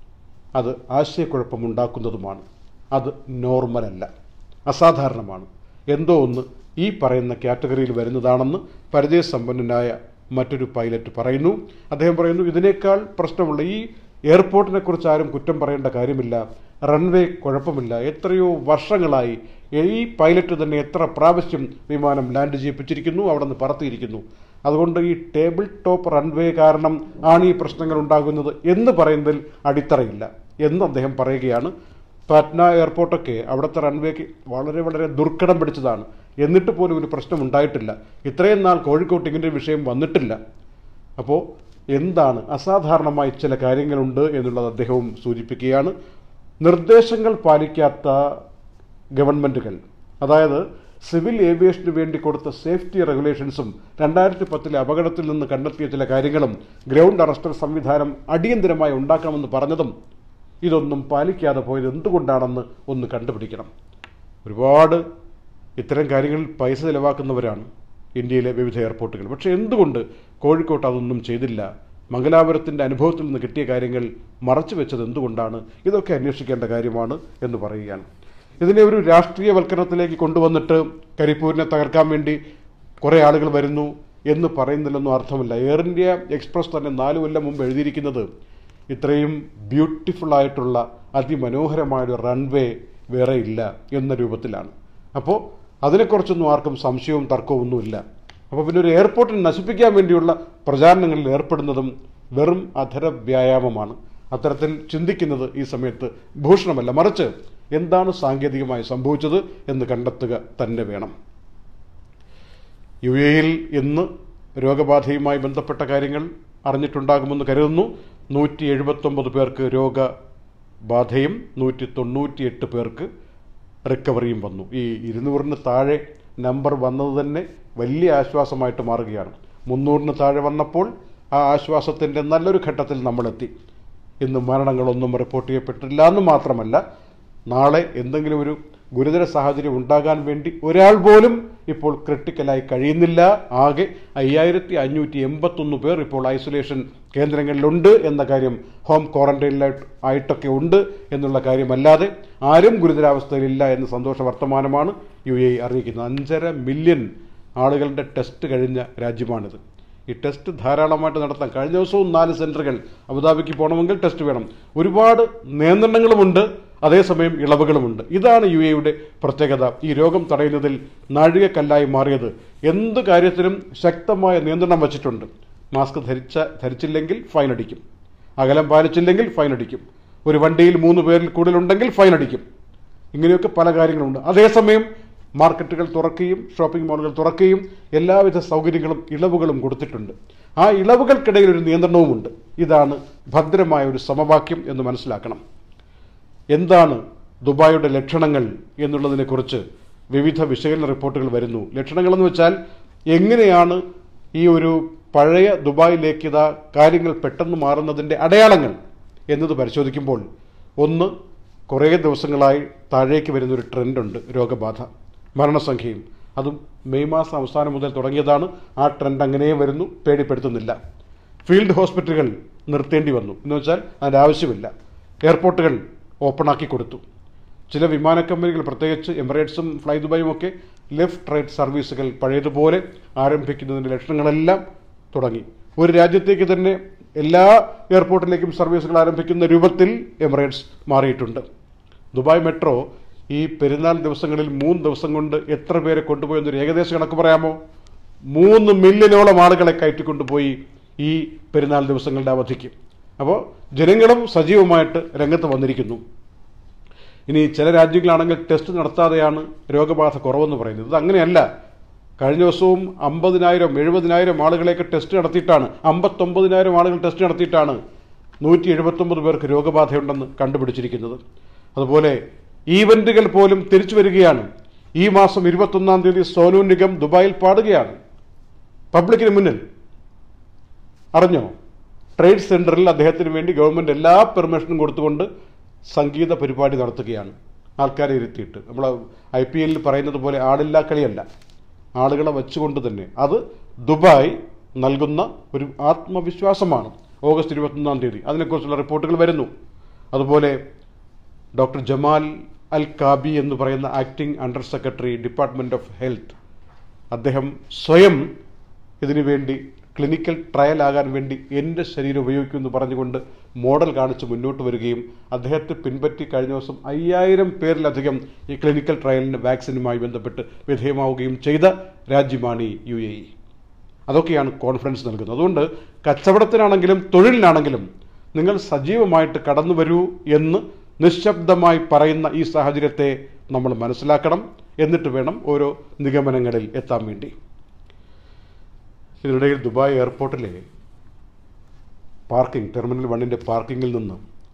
അത് ആശയക്കുഴപ്പമുണ്ടാക്കുന്നതുമാണ് അത് നോർമലല്ല അസാധാരണമാണ് എന്തോ ഒന്ന് ഈ പറയുന്ന കാറ്റഗറിയിൽ വരുന്നതാണെന്ന് പരിചയസമ്പന്നനായ മറ്റൊരു പൈലറ്റ് പറയുന്നു അദ്ദേഹം പറയുന്നു ഇതിനേക്കാൾ പ്രശ്നമുള്ള ഈ എയർപോർട്ടിനെ കുറിച്ച് ആരും കുറ്റം പറയേണ്ട കാര്യമില്ല റൺവേ കുഴപ്പമില്ല എത്രയോ വർഷങ്ങളായി ഈ പൈലറ്റ് തന്നെ എത്ര പ്രാവശ്യം വിമാനം ലാൻഡ് ചെയ്യിപ്പിച്ചിരിക്കുന്നു അവിടെ നിന്ന് പറത്തിയിരിക്കുന്നു അതുകൊണ്ട് ഈ ടേബിൾ ടോപ്പ് റൺവേ കാരണം ആണ് ഈ പ്രശ്നങ്ങൾ ഉണ്ടാകുന്നത് എന്ന് പറയുന്നതിൽ അടിത്തറയില്ല എന്ന് അദ്ദേഹം പറയുകയാണ് പാറ്റ്ന എയർപോർട്ടൊക്കെ അവിടുത്തെ റൺവേക്ക് വളരെ വളരെ ദുർഘടം പിടിച്ചതാണ് എന്നിട്ട് പോലും ഒരു പ്രശ്നം ഉണ്ടായിട്ടില്ല ഇത്രയും നാൾ കോഴിക്കോട്ട് ഇങ്ങനെ ഒരു വിഷയം വന്നിട്ടില്ല അപ്പോൾ എന്താണ് അസാധാരണമായി ചില കാര്യങ്ങളുണ്ട് എന്നുള്ളത് അദ്ദേഹവും സൂചിപ്പിക്കുകയാണ് നിർദ്ദേശങ്ങൾ പാലിക്കാത്ത ഗവൺമെൻറ്റുകൾ അതായത് സിവിൽ ഏവിയേഷന് വേണ്ടി കൊടുത്ത സേഫ്റ്റി റെഗുലേഷൻസും രണ്ടായിരത്തി പത്തിലെ അപകടത്തിൽ നിന്ന് കണ്ടെത്തിയ ചില കാര്യങ്ങളും ഗ്രൗണ്ട് അറസ്റ്റർ സംവിധാനം അടിയന്തരമായി ഉണ്ടാക്കണമെന്ന് പറഞ്ഞതും ഇതൊന്നും പാലിക്കാതെ പോയത് എന്തുകൊണ്ടാണെന്ന് ഒന്ന് കണ്ടുപിടിക്കണം ഒരുപാട് ഇത്തരം കാര്യങ്ങളിൽ പൈസ ചിലവാക്കുന്നവരാണ് ഇന്ത്യയിലെ വിവിധ എയർപോർട്ടുകൾ പക്ഷേ എന്തുകൊണ്ട് കോഴിക്കോട്ട് അതൊന്നും ചെയ്തില്ല മംഗലാപുരത്തിൻ്റെ അനുഭവത്തിൽ നിന്ന് കിട്ടിയ കാര്യങ്ങൾ മറച്ചു വെച്ചത് എന്തുകൊണ്ടാണ് ഇതൊക്കെ അന്വേഷിക്കേണ്ട കാര്യമാണ് എന്ന് പറയുകയാണ് ഇതിനെ ഒരു രാഷ്ട്രീയവൽക്കരണത്തിലേക്ക് കൊണ്ടുവന്നിട്ട് കരിപ്പൂരിനെ തകർക്കാൻ വേണ്ടി കുറേ ആളുകൾ വരുന്നു എന്ന് പറയുന്നതിലൊന്നും അർത്ഥമില്ല എയർ ഇന്ത്യ എക്സ്പ്രസ് തന്നെ നാല് കൊല്ലം മുമ്പ് എഴുതിയിരിക്കുന്നത് ഇത്രയും ബ്യൂട്ടിഫുൾ ആയിട്ടുള്ള അതിമനോഹരമായൊരു റൺവേ വേറെ ഇല്ല എന്ന രൂപത്തിലാണ് അപ്പോൾ അതിനെക്കുറിച്ചൊന്നും ആർക്കും സംശയവും തർക്കവും ഒന്നുമില്ല അപ്പോൾ പിന്നെ ഒരു എയർപോർട്ടിനെ നശിപ്പിക്കാൻ വേണ്ടിയുള്ള പ്രചാരണങ്ങളിൽ ഏർപ്പെടുന്നതും വെറും അധര വ്യായാമമാണ് അത്തരത്തിൽ ചിന്തിക്കുന്നത് ഈ സമയത്ത് ഭൂഷണമല്ല മറിച്ച് എന്താണ് സാങ്കേതികമായി സംഭവിച്ചത് എന്ന് കണ്ടെത്തുക തന്നെ വേണം യു എയിൽ ഇന്ന് രോഗബാധയുമായി ബന്ധപ്പെട്ട കാര്യങ്ങൾ അറിഞ്ഞിട്ടുണ്ടാകുമെന്ന് കരുതുന്നു നൂറ്റി എഴുപത്തൊമ്പത് പേർക്ക് രോഗബാധയും നൂറ്റി തൊണ്ണൂറ്റിയെട്ട് പേർക്ക് റിക്കവറിയും വന്നു ഈ ഇരുന്നൂറിന് താഴെ നമ്പർ വന്നത് തന്നെ വലിയ ആശ്വാസമായിട്ട് മാറുകയാണ് മുന്നൂറിന് താഴെ വന്നപ്പോൾ ആ ആശ്വാസത്തിൻ്റെ നല്ലൊരു ഘട്ടത്തിൽ നമ്മളെത്തി ഇന്ന് മരണങ്ങളൊന്നും റിപ്പോർട്ട് ചെയ്യപ്പെട്ടില്ല എന്ന് മാത്രമല്ല നാളെ എന്തെങ്കിലും ഒരു ഗുരുതര സാഹചര്യം ഉണ്ടാകാൻ വേണ്ടി ഒരാൾ പോലും ഇപ്പോൾ ക്രിട്ടിക്കലായി കഴിയുന്നില്ല ആകെ അയ്യായിരത്തി അഞ്ഞൂറ്റി എൺപത്തൊന്ന് പേർ ഇപ്പോൾ ഐസൊലേഷൻ കേന്ദ്രങ്ങളിലുണ്ട് എന്ന കാര്യം ഹോം ക്വാറന്റൈനിലായിട്ട് ആയിട്ടൊക്കെ ഉണ്ട് എന്നുള്ള കാര്യമല്ലാതെ ആരും ഗുരുതരാവസ്ഥയിലില്ല എന്ന സന്തോഷ വർത്തമാനമാണ് യു എ അറിയിക്കുന്നത് അഞ്ചര മില്യൺ ആളുകളുടെ ടെസ്റ്റ് കഴിഞ്ഞ രാജ്യമാണിത് ഈ ടെസ്റ്റ് ധാരാളമായിട്ട് നടത്താം കഴിഞ്ഞ ദിവസവും നാല് സെൻറ്ററുകൾ അബുദാബിക്ക് പോകണമെങ്കിൽ ടെസ്റ്റ് വേണം ഒരുപാട് നിയന്ത്രണങ്ങളുമുണ്ട് അതേസമയം ഇളവുകളുമുണ്ട് ഇതാണ് യു എയുടെ പ്രത്യേകത ഈ രോഗം തടയുന്നതിൽ നാഴികക്കല്ലായി മാറിയത് എന്ത് കാര്യത്തിലും ശക്തമായ നിയന്ത്രണം വച്ചിട്ടുണ്ട് മാസ്ക് ധരിച്ച ധരിച്ചില്ലെങ്കിൽ ഫൈൻ അടിക്കും അകലം പാലിച്ചില്ലെങ്കിൽ ഫൈൻ അടിക്കും ഒരു വണ്ടിയിൽ മൂന്ന് പേരിൽ കൂടുതലുണ്ടെങ്കിൽ ഫൈൻ അടിക്കും ഇങ്ങനെയൊക്കെ പല കാര്യങ്ങളുണ്ട് അതേസമയം മാർക്കറ്റുകൾ തുറക്കുകയും ഷോപ്പിംഗ് മാളുകൾ തുറക്കുകയും എല്ലാവിധ സൗകര്യങ്ങളും ഇളവുകളും കൊടുത്തിട്ടുണ്ട് ആ ഇളവുകൾക്കിടയിൽ ഒരു നിയന്ത്രണവുമുണ്ട് ഇതാണ് ഭദ്രമായ ഒരു സമവാക്യം എന്ന് മനസ്സിലാക്കണം എന്താണ് ദുബായിയുടെ ലക്ഷണങ്ങൾ എന്നുള്ളതിനെക്കുറിച്ച് വിവിധ വിശകലന റിപ്പോർട്ടുകൾ വരുന്നു ലക്ഷണങ്ങളെന്ന് വെച്ചാൽ എങ്ങനെയാണ് ഈ ഒരു പഴയ ദുബായിലേക്ക് ഇതാ കാര്യങ്ങൾ പെട്ടെന്ന് മാറുന്നതിൻ്റെ അടയാളങ്ങൾ എന്നത് പരിശോധിക്കുമ്പോൾ ഒന്ന് കുറേ ദിവസങ്ങളായി താഴേക്ക് വരുന്നൊരു ട്രെൻഡുണ്ട് രോഗബാധ മരണസംഖ്യയും അതും മെയ് മാസം അവസാനം മുതൽ തുടങ്ങിയതാണ് ആ ട്രെൻഡ് അങ്ങനെ വരുന്നു പേടിപ്പെടുത്തുന്നില്ല ഫീൽഡ് ഹോസ്പിറ്റലുകൾ നിർത്തേണ്ടി വന്നു എന്ന് വെച്ചാൽ അതിൻ്റെ ആവശ്യമില്ല എയർപോർട്ടുകൾ ഓപ്പണാക്കി കൊടുത്തു ചില വിമാന കമ്പനികൾ പ്രത്യേകിച്ച് എമിറേറ്റ്സും ഫ്ലൈ ദുബായും ഒക്കെ ലെഫ്റ്റ് റൈറ്റ് സർവീസുകൾ പഴയതുപോലെ ആരംഭിക്കുന്നതിൻ്റെ ലക്ഷണങ്ങളെല്ലാം തുടങ്ങി ഒരു രാജ്യത്തേക്ക് തന്നെ എല്ലാ എയർപോർട്ടിലേക്കും സർവീസുകൾ ആരംഭിക്കുന്ന രൂപത്തിൽ എമിറേറ്റ്സ് മാറിയിട്ടുണ്ട് ദുബായ് മെട്രോ ഈ പെരുന്നാൾ ദിവസങ്ങളിൽ മൂന്ന് ദിവസം കൊണ്ട് എത്ര പേരെ കൊണ്ടുപോയെന്നൊരു ഏകദേശ കണക്ക് പറയാമോ മൂന്ന് മില്യനോളം ആളുകളെ കയറ്റിക്കൊണ്ടുപോയി ഈ പെരുന്നാൾ ദിവസങ്ങളുടെ അവധിക്ക് അപ്പോൾ ജനങ്ങളും സജീവമായിട്ട് രംഗത്ത് വന്നിരിക്കുന്നു ഇനി ചില രാജ്യങ്ങളാണെങ്കിൽ ടെസ്റ്റ് നടത്താതെയാണ് രോഗബാധ കുറവെന്ന് പറയുന്നത് ഇത് അങ്ങനെയല്ല കഴിഞ്ഞ ദിവസവും അമ്പതിനായിരം എഴുപതിനായിരം ആളുകളെയൊക്കെ ടെസ്റ്റ് നടത്തിയിട്ടാണ് അമ്പത്തൊമ്പതിനായിരം ആളുകൾ ടെസ്റ്റ് നടത്തിയിട്ടാണ് നൂറ്റി എഴുപത്തൊമ്പത് പേർക്ക് രോഗബാധയുണ്ടെന്ന് കണ്ടുപിടിച്ചിരിക്കുന്നത് അതുപോലെ ഈവന്റുകൾ പോലും തിരിച്ചു വരികയാണ് ഈ മാസം ഇരുപത്തൊന്നാം തീയതി സോനു നിഗം ദുബായിൽ പാടുകയാണ് പബ്ലിക്കിന് മുന്നിൽ അറിഞ്ഞോ ട്രേഡ് സെന്ററിൽ അദ്ദേഹത്തിന് വേണ്ടി ഗവൺമെന്റ് എല്ലാ പെർമിഷനും കൊടുത്തുകൊണ്ട് സംഗീത പരിപാടി നടത്തുകയാണ് ആൾക്കാരെ ഇരുത്തിയിട്ട് നമ്മൾ ഐ പി എല്ലിൽ പറയുന്നത് പോലെ ആളില്ലാ കളിയല്ല ആളുകളെ വെച്ചുകൊണ്ട് തന്നെ അത് ദുബായ് നൽകുന്ന ഒരു ആത്മവിശ്വാസമാണ് ഓഗസ്റ്റ് ഇരുപത്തൊന്നാം തീയതി അതിനെക്കുറിച്ചുള്ള റിപ്പോർട്ടുകൾ വരുന്നു അതുപോലെ ഡോക്ടർ ജമാൽ അൽ കാബി എന്ന് പറയുന്ന acting under secretary department of health അദ്ദേഹം സ്വയം ഇതിനു വേണ്ടി ക്ലിനിക്കൽ ട്രയൽ ആകാൻ വേണ്ടി എൻ്റെ ശരീരം ഉപയോഗിക്കുമെന്ന് പറഞ്ഞുകൊണ്ട് മോഡൽ കാണിച്ച് മുന്നോട്ട് വരികയും അദ്ദേഹത്തെ പിൻപറ്റി കഴിഞ്ഞ ദിവസം അയ്യായിരം പേരിലധികം ഈ ക്ലിനിക്കൽ ട്രയലിന് വാക്സിനുമായി ബന്ധപ്പെട്ട് വിധേയമാവുകയും ചെയ്ത രാജ്യമാണ് ഈ യു എ ഇ അതൊക്കെയാണ് കോൺഫിഡൻസ് നൽകുന്നത് അതുകൊണ്ട് കച്ചവടത്തിനാണെങ്കിലും തൊഴിലിനാണെങ്കിലും നിങ്ങൾ സജീവമായിട്ട് കടന്നു വരൂ എന്ന് നിശബ്ദമായി പറയുന്ന ഈ സാഹചര്യത്തെ നമ്മൾ മനസ്സിലാക്കണം എന്നിട്ട് വേണം ഓരോ നിഗമനങ്ങളിൽ എത്താൻ വേണ്ടി ഇതിനിടയിൽ ദുബായ് എയർപോർട്ടിലെ പാർക്കിംഗ് ടെർമിനൽ വണ്ണിൻ്റെ പാർക്കിങ്ങിൽ നിന്ന്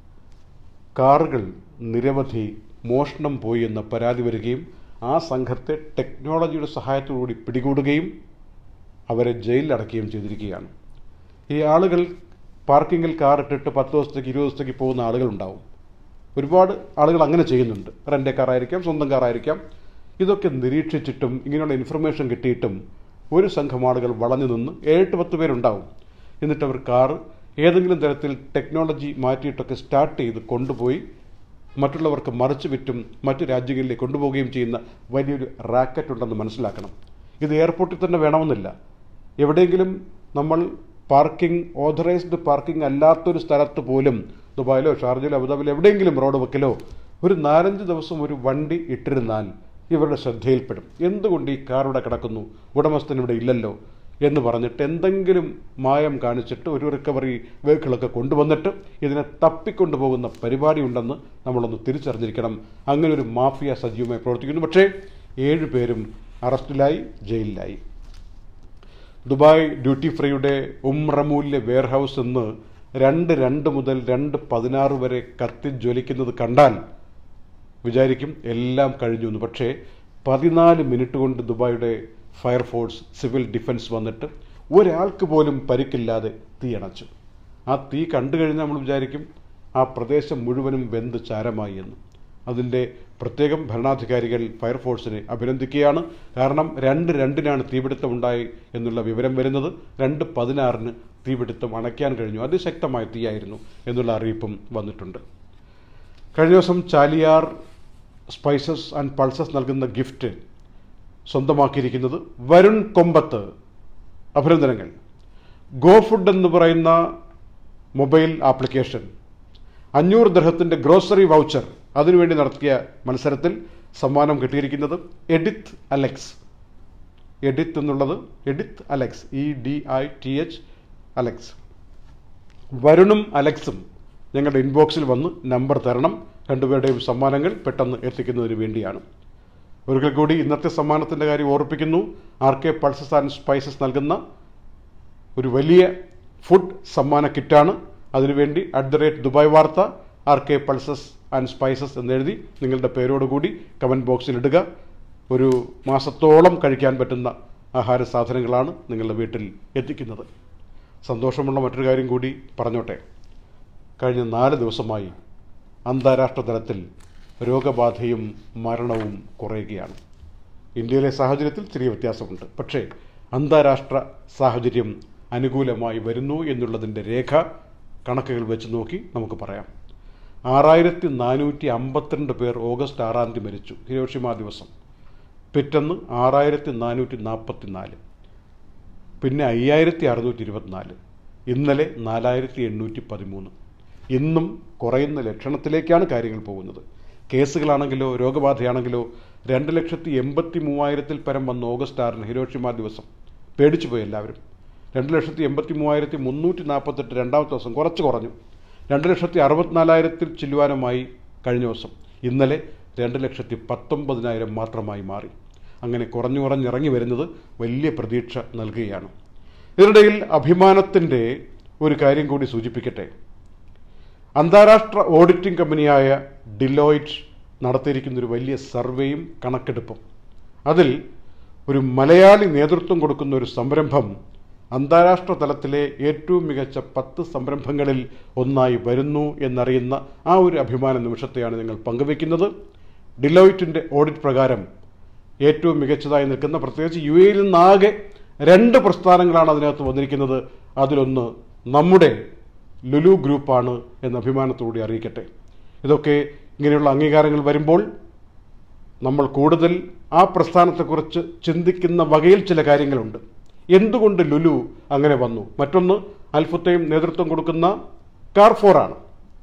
കാറുകൾ നിരവധി മോഷണം പോയി എന്ന പരാതി വരികയും ആ സംഘത്തെ ടെക്നോളജിയുടെ സഹായത്തോടുകൂടി പിടികൂടുകയും അവരെ ജയിലിൽ അടക്കുകയും ചെയ്തിരിക്കുകയാണ് ഈ ആളുകൾ പാർക്കിങ്ങിൽ കാർ ഇട്ടിട്ട് പത്ത് ദിവസത്തേക്ക് ഇരുപത് ദിവസത്തേക്ക് പോകുന്ന ആളുകളുണ്ടാവും ഒരുപാട് ആളുകൾ അങ്ങനെ ചെയ്യുന്നുണ്ട് റെൻ്റെ കാറായിരിക്കാം സ്വന്തം കാറായിരിക്കാം ഇതൊക്കെ നിരീക്ഷിച്ചിട്ടും ഇങ്ങനെയുള്ള ഇൻഫർമേഷൻ കിട്ടിയിട്ടും ഒരു സംഘം ആളുകൾ വളഞ്ഞു നിന്ന് ഏഴെട്ട് പത്ത് പേരുണ്ടാവും എന്നിട്ട് അവർ കാറ് ഏതെങ്കിലും തരത്തിൽ ടെക്നോളജി മാറ്റിയിട്ടൊക്കെ സ്റ്റാർട്ട് ചെയ്ത് കൊണ്ടുപോയി മറ്റുള്ളവർക്ക് മറിച്ചു വിറ്റും മറ്റു രാജ്യങ്ങളിലേക്ക് കൊണ്ടുപോവുകയും ചെയ്യുന്ന വലിയൊരു റാക്കറ്റ് ഉണ്ടെന്ന് മനസ്സിലാക്കണം ഇത് എയർപോർട്ടിൽ തന്നെ വേണമെന്നില്ല എവിടെയെങ്കിലും നമ്മൾ പാർക്കിംഗ് ഓഥറൈസ്ഡ് പാർക്കിംഗ് അല്ലാത്തൊരു സ്ഥലത്ത് പോലും ദുബായിലോ ഷാർജയിലോ അബുദാബിയിലോ എവിടെയെങ്കിലും റോഡ് വെക്കലോ ഒരു നാലഞ്ച് ദിവസം ഒരു വണ്ടി ഇട്ടിരുന്നാൽ ഇവരുടെ ശ്രദ്ധയിൽപ്പെടും എന്തുകൊണ്ട് ഈ കാർ ഇവിടെ കിടക്കുന്നു ഉടമസ്ഥൻ ഇവിടെ ഇല്ലല്ലോ എന്ന് പറഞ്ഞിട്ട് എന്തെങ്കിലും മായം കാണിച്ചിട്ട് ഒരു റിക്കവറി വെഹിക്കിളൊക്കെ കൊണ്ടുവന്നിട്ട് ഇതിനെ തപ്പിക്കൊണ്ടുപോകുന്ന പരിപാടി ഉണ്ടെന്ന് നമ്മളൊന്ന് തിരിച്ചറിഞ്ഞിരിക്കണം അങ്ങനെ ഒരു മാഫിയ സജീവമായി പ്രവർത്തിക്കുന്നു പക്ഷേ ഏഴ് പേരും അറസ്റ്റിലായി ജയിലിലായി ദുബായ് ഡ്യൂട്ടി ഫ്രീയുടെ ഉംറമൂല്യ വെയർഹൗസ് എന്ന് രണ്ട് രണ്ട് മുതൽ രണ്ട് പതിനാറ് വരെ കത്തി ജ്വലിക്കുന്നത് കണ്ടാൽ വിചാരിക്കും എല്ലാം കഴിഞ്ഞു എന്ന് പക്ഷേ പതിനാല് മിനിറ്റ് കൊണ്ട് ദുബായിയുടെ ഫയർഫോഴ്സ് സിവിൽ ഡിഫൻസ് വന്നിട്ട് ഒരാൾക്ക് പോലും പരിക്കില്ലാതെ തീ അണച്ചു ആ തീ കണ്ടു കഴിഞ്ഞാൽ നമ്മൾ വിചാരിക്കും ആ പ്രദേശം മുഴുവനും വെന്ത് ചാരമായി എന്ന് അതിൻ്റെ പ്രത്യേകം ഭരണാധികാരികൾ ഫയർഫോഴ്സിനെ അഭിനന്ദിക്കുകയാണ് കാരണം രണ്ട് രണ്ടിനാണ് തീപിടുത്തം ഉണ്ടായി എന്നുള്ള വിവരം വരുന്നത് രണ്ട് പതിനാറിന് തീപിടുത്തം അണയ്ക്കാൻ കഴിഞ്ഞു അതിശക്തമായ തീയായിരുന്നു എന്നുള്ള അറിയിപ്പും വന്നിട്ടുണ്ട് കഴിഞ്ഞ ദിവസം ചാലിയാർ സ്പൈസസ് ആൻഡ് പൾസസ് നൽകുന്ന ഗിഫ്റ്റ് സ്വന്തമാക്കിയിരിക്കുന്നത് വരുൺ കൊമ്പത്ത് അഭിനന്ദനങ്ങൾ ഗോ ഫുഡ് എന്ന് പറയുന്ന മൊബൈൽ ആപ്ലിക്കേഷൻ അഞ്ഞൂറ് ദർഹത്തിൻ്റെ ഗ്രോസറി വൗച്ചർ അതിനുവേണ്ടി നടത്തിയ മത്സരത്തിൽ സമ്മാനം കിട്ടിയിരിക്കുന്നത് എഡിത്ത് അലക്സ് എഡിത്ത് എന്നുള്ളത് Edith Alex E D I T H Alex വരുണും അലക്സും ഞങ്ങളുടെ ഇൻബോക്സിൽ വന്ന് നമ്പർ തരണം രണ്ടുപേരുടെയും സമ്മാനങ്ങൾ പെട്ടെന്ന് എത്തിക്കുന്നതിന് വേണ്ടിയാണ് ഒരിക്കൽ കൂടി ഇന്നത്തെ സമ്മാനത്തിൻ്റെ കാര്യം ഓർപ്പിക്കുന്നു R K pulses and spices നൽകുന്ന ഒരു വലിയ ഫുഡ് സമ്മാന കിറ്റാണ് അതിനുവേണ്ടി അറ്റ് ദ റേറ്റ് ദുബായ് വാർത്ത R K pulses and spices എന്നെഴുതി നിങ്ങളുടെ പേരോടുകൂടി കമൻറ്റ് ബോക്സിൽ ഇടുക ഒരു മാസത്തോളം കഴിക്കാൻ പറ്റുന്ന ആഹാര സാധനങ്ങളാണ് നിങ്ങളുടെ വീട്ടിൽ എത്തിക്കുന്നത് സന്തോഷമുള്ള മറ്റൊരു കാര്യം കൂടി പറഞ്ഞോട്ടെ കഴിഞ്ഞ നാല് ദിവസമായി അന്താരാഷ്ട്ര തലത്തിൽ രോഗബാധയും മരണവും കുറയുകയാണ് ഇന്ത്യയിലെ സാഹചര്യത്തിൽ ചെറിയ വ്യത്യാസമുണ്ട് പക്ഷേ അന്താരാഷ്ട്ര സാഹചര്യം അനുകൂലമായി വരുന്നു എന്നുള്ളതിൻ്റെ രേഖ കണക്കുകൾ വെച്ച് നോക്കി നമുക്ക് പറയാം ആറായിരത്തി നാനൂറ്റി അമ്പത്തിരണ്ട് പേർ ഓഗസ്റ്റ് ആറാം തീയതി മരിച്ചു ഹിരോഷിമ ദിവസം പിറ്റന്ന് ആറായിരത്തി നാനൂറ്റി നാൽപ്പത്തി നാല് പിന്നെ അയ്യായിരത്തി അറുന്നൂറ്റി ഇരുപത്തിനാല് ഇന്നലെ നാലായിരത്തി എണ്ണൂറ്റി പതിമൂന്ന് ഇന്നും കുറയുന്ന ലക്ഷണത്തിലേക്കാണ് കാര്യങ്ങൾ പോകുന്നത് കേസുകളാണെങ്കിലോ രോഗബാധയാണെങ്കിലോ രണ്ട് ലക്ഷത്തി എൺപത്തി മൂവായിരത്തിൽ പരം വന്ന ഓഗസ്റ്റ് ആറിന് ഹിരോഷിമ ദിവസം പേടിച്ചു പോയി എല്ലാവരും രണ്ട് ലക്ഷത്തി എൺപത്തി മൂവായിരത്തി മുന്നൂറ്റി നാൽപ്പത്തെട്ട് രണ്ടാമത്തെ ദിവസം കുറച്ച് കുറഞ്ഞു രണ്ട് ലക്ഷത്തി അറുപത്തിനാലായിരത്തിൽ ചില്ലുവാനുമായി കഴിഞ്ഞ ദിവസം ഇന്നലെ രണ്ട് ലക്ഷത്തി പത്തൊമ്പതിനായിരം മാത്രമായി മാറി അങ്ങനെ കുറഞ്ഞു കുറഞ്ഞിറങ്ങി വരുന്നത് വലിയ പ്രതീക്ഷ നൽകുകയാണ് ഇതിനിടയിൽ അഭിമാനത്തിൻ്റെ ഒരു കാര്യം കൂടി സൂചിപ്പിക്കട്ടെ അന്താരാഷ്ട്ര ഓഡിറ്റിംഗ് കമ്പനിയായ ഡിലോയിറ്റ് നടത്തിയിരിക്കുന്ന ഒരു വലിയ സർവേയും കണക്കെടുപ്പും അതിൽ ഒരു മലയാളി നേതൃത്വം കൊടുക്കുന്ന ഒരു സംരംഭം അന്താരാഷ്ട്ര തലത്തിലെ ഏറ്റവും മികച്ച പത്ത് സംരംഭങ്ങളിൽ ഒന്നായി വരുന്നു എന്നറിയുന്ന ആ ഒരു അഭിമാന നിമിഷത്തെയാണ് നിങ്ങൾ പങ്കുവെക്കുന്നത് ഡിലോയിറ്റിൻ്റെ ഓഡിറ്റ് പ്രകാരം ഏറ്റവും മികച്ചതായി നിൽക്കുന്ന പ്രത്യേകിച്ച് യു എയിൽ നിന്നാകെ രണ്ട് പ്രസ്ഥാനങ്ങളാണ് അതിനകത്ത് വന്നിരിക്കുന്നത് അതിലൊന്ന് നമ്മുടെ ലുലു ഗ്രൂപ്പാണ് എന്ന അഭിമാനത്തോടെ അറിയിക്കട്ടെ ഇതൊക്കെ ഇങ്ങനെയുള്ള അംഗീകാരങ്ങൾ വരുമ്പോൾ നമ്മൾ കൂടുതൽ ആ പ്രസ്ഥാനത്തെക്കുറിച്ച് ചിന്തിക്കുന്ന വകയിൽ ചില കാര്യങ്ങളുണ്ട് എന്തുകൊണ്ട് ലുലു അങ്ങനെ വന്നു മറ്റൊന്ന് അൽഫുത്തയും നേതൃത്വം കൊടുക്കുന്ന കാർഫോറാണ്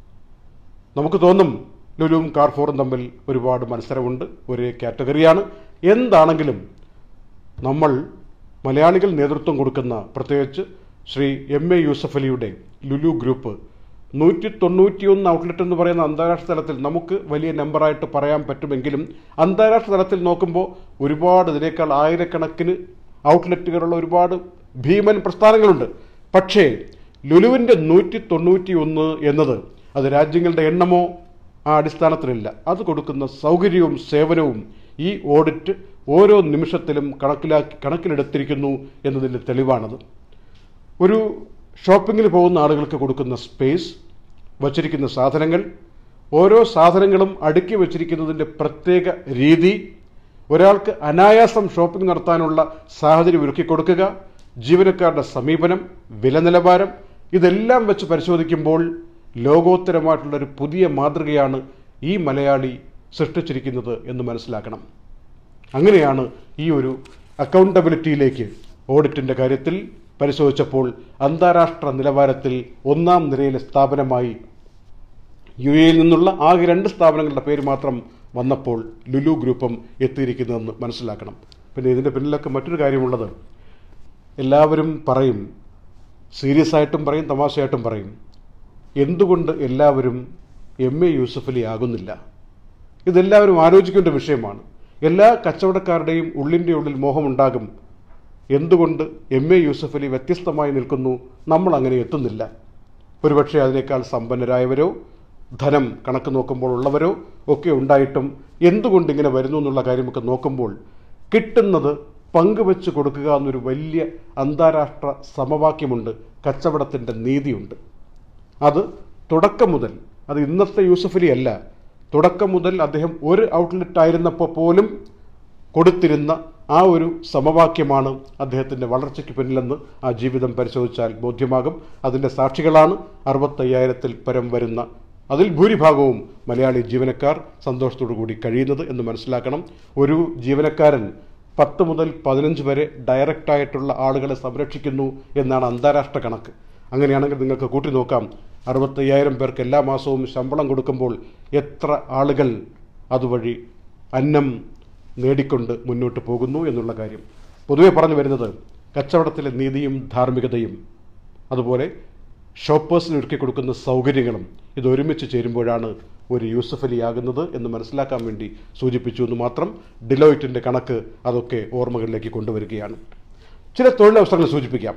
നമുക്ക് തോന്നും ലുലുവും കാർഫോറും തമ്മിൽ ഒരുപാട് മത്സരമുണ്ട് ഒരേ കാറ്റഗറിയാണ് എന്താണെങ്കിലും നമ്മൾ മലയാളികൾ നേതൃത്വം കൊടുക്കുന്ന പ്രത്യേകിച്ച് ശ്രീ എം എ യൂസഫ് അലിയുടെ ലുലു ഗ്രൂപ്പ് നൂറ്റി തൊണ്ണൂറ്റിയൊന്ന് ഔട്ട്ലെറ്റ് എന്ന് പറയുന്ന അന്താരാഷ്ട്ര തലത്തിൽ നമുക്ക് വലിയ നമ്പറായിട്ട് പറയാൻ പറ്റുമെങ്കിലും അന്താരാഷ്ട്ര തലത്തിൽ നോക്കുമ്പോൾ ഒരുപാട് ഇതിനേക്കാൾ ആയിരക്കണക്കിന് ഔട്ട്ലെറ്റുകളുള്ള ഒരുപാട് ഭീമൻ പ്രസ്ഥാനങ്ങളുണ്ട് പക്ഷേ ലുലുവിൻ്റെ നൂറ്റി തൊണ്ണൂറ്റി ഒന്ന് എന്നത് അത് രാജ്യങ്ങളുടെ എണ്ണമോ ആ അടിസ്ഥാനത്തിലില്ല അത് കൊടുക്കുന്ന സൗകര്യവും സേവനവും ഈ ഓഡിറ്റ് ഓരോ നിമിഷത്തിലും കണക്കിലാക്കി കണക്കിലെടുത്തിരിക്കുന്നു എന്നതിൻ്റെ തെളിവാണത് ഒരു ഷോപ്പിങ്ങിന് പോകുന്ന ആളുകൾക്ക് കൊടുക്കുന്ന സ്പേസ് വച്ചിരിക്കുന്ന സാധനങ്ങൾ ഓരോ സാധനങ്ങളും അടുക്കി വച്ചിരിക്കുന്നതിൻ്റെ പ്രത്യേക രീതി ഒരാൾക്ക് അനായാസം ഷോപ്പിംഗ് നടത്താനുള്ള സാഹചര്യം ഒരുക്കി കൊടുക്കുക ജീവനക്കാരുടെ സമീപനം വില നിലവാരം ഇതെല്ലാം വെച്ച് പരിശോധിക്കുമ്പോൾ ലോകോത്തരമായിട്ടുള്ള ഒരു പുതിയ മാതൃകയാണ് ഈ മലയാളി സൃഷ്ടിച്ചിരിക്കുന്നത് എന്ന് മനസ്സിലാക്കണം അങ്ങനെയാണ് ഈ ഒരു അക്കൗണ്ടബിലിറ്റിയിലേക്ക് ഓഡിറ്റിൻ്റെ കാര്യത്തിൽ പരിശോധിച്ചപ്പോൾ അന്താരാഷ്ട്ര നിലവാരത്തിൽ ഒന്നാം നിരയിലെ സ്ഥാപനമായി യു എയിൽ നിന്നുള്ള ആകെ രണ്ട് സ്ഥാപനങ്ങളുടെ പേര് മാത്രം വന്നപ്പോൾ ലുലു ഗ്രൂപ്പും എത്തിയിരിക്കുന്നതെന്ന് മനസ്സിലാക്കണം പിന്നെ ഇതിൻ്റെ പിന്നിലൊക്കെ മറ്റൊരു കാര്യമുള്ളത് എല്ലാവരും പറയും സീരിയസ് ആയിട്ടും പറയും തമാശയായിട്ടും പറയും എന്തുകൊണ്ട് എല്ലാവരും എം എ യൂസഫ് അലി ആകുന്നില്ല ഇതെല്ലാവരും ആലോചിക്കേണ്ട വിഷയമാണ് എല്ലാ കച്ചവടക്കാരുടെയും ഉള്ളിൻ്റെ ഉള്ളിൽ മോഹമുണ്ടാകും എന്തുകൊണ്ട് എം എ യൂസഫ് അലി വ്യത്യസ്തമായി നിൽക്കുന്നു നമ്മൾ അങ്ങനെ എത്തുന്നില്ല ഒരുപക്ഷെ അതിനേക്കാൾ സമ്പന്നരായവരോ ധനം കണക്ക് നോക്കുമ്പോൾ ഉള്ളവരോ ഒക്കെ ഉണ്ടായിട്ടും എന്തുകൊണ്ട് ഇങ്ങനെ വരുന്നു എന്നുള്ള കാര്യമൊക്കെ നോക്കുമ്പോൾ കിട്ടുന്നത് പങ്കുവെച്ച് കൊടുക്കുക എന്നൊരു വലിയ അന്താരാഷ്ട്ര സമവാക്യമുണ്ട് കച്ചവടത്തിൻ്റെ നീതിയുണ്ട് അത് തുടക്കം മുതൽ അത് ഇന്നത്തെ യൂസഫലി അല്ല തുടക്കം മുതൽ അദ്ദേഹം ഒരു ഔട്ട്ലെറ്റ് ആയിരുന്നപ്പോൾ പോലും കൊടുത്തിരുന്ന ആ ഒരു സമവാക്യമാണ് അദ്ദേഹത്തിൻ്റെ വളർച്ചയ്ക്ക് പിന്നിലെന്ന് ആ ജീവിതം പരിശോധിച്ചാൽ ബോധ്യമാകും അതിൻ്റെ സാക്ഷികളാണ് അറുപത്തയ്യായിരത്തിൽ പരം വരുന്ന അതിൽ ഭൂരിഭാഗവും മലയാളി ജീവനക്കാർ സന്തോഷത്തോടു കൂടി കഴിയുന്നത് എന്ന് മനസ്സിലാക്കണം ഒരു ജീവനക്കാരൻ പത്ത് മുതൽ പതിനഞ്ച് വരെ ഡയറക്റ്റായിട്ടുള്ള ആളുകളെ സംരക്ഷിക്കുന്നു എന്നാണ് അന്താരാഷ്ട്ര കണക്ക് അങ്ങനെയാണെങ്കിൽ നിങ്ങൾക്ക് കൂട്ടി നോക്കാം അറുപത്തയ്യായിരം പേർക്ക് എല്ലാ മാസവും ശമ്പളം കൊടുക്കുമ്പോൾ എത്ര ആളുകൾ അതുവഴി അന്നം നേടിക്കൊണ്ട് മുന്നോട്ട് പോകുന്നു എന്നുള്ള കാര്യം പൊതുവെ പറഞ്ഞു വരുന്നത് കച്ചവടത്തിലെ നീതിയും ധാർമ്മികതയും അതുപോലെ ഷോപ്പേഴ്സിന് ഒരുക്കി കൊടുക്കുന്ന സൗകര്യങ്ങളും ഇത് ഒരുമിച്ച് ചേരുമ്പോഴാണ് ഒരു യൂസഫ് അലി ആകുന്നത് എന്ന് മനസ്സിലാക്കാൻ വേണ്ടി സൂചിപ്പിച്ചു എന്ന് മാത്രം ഡിലോയിറ്റിൻ്റെ കണക്ക് അതൊക്കെ ഓർമ്മകളിലേക്ക് കൊണ്ടുവരികയാണ് ചില തൊഴിലവസരങ്ങൾ സൂചിപ്പിക്കാം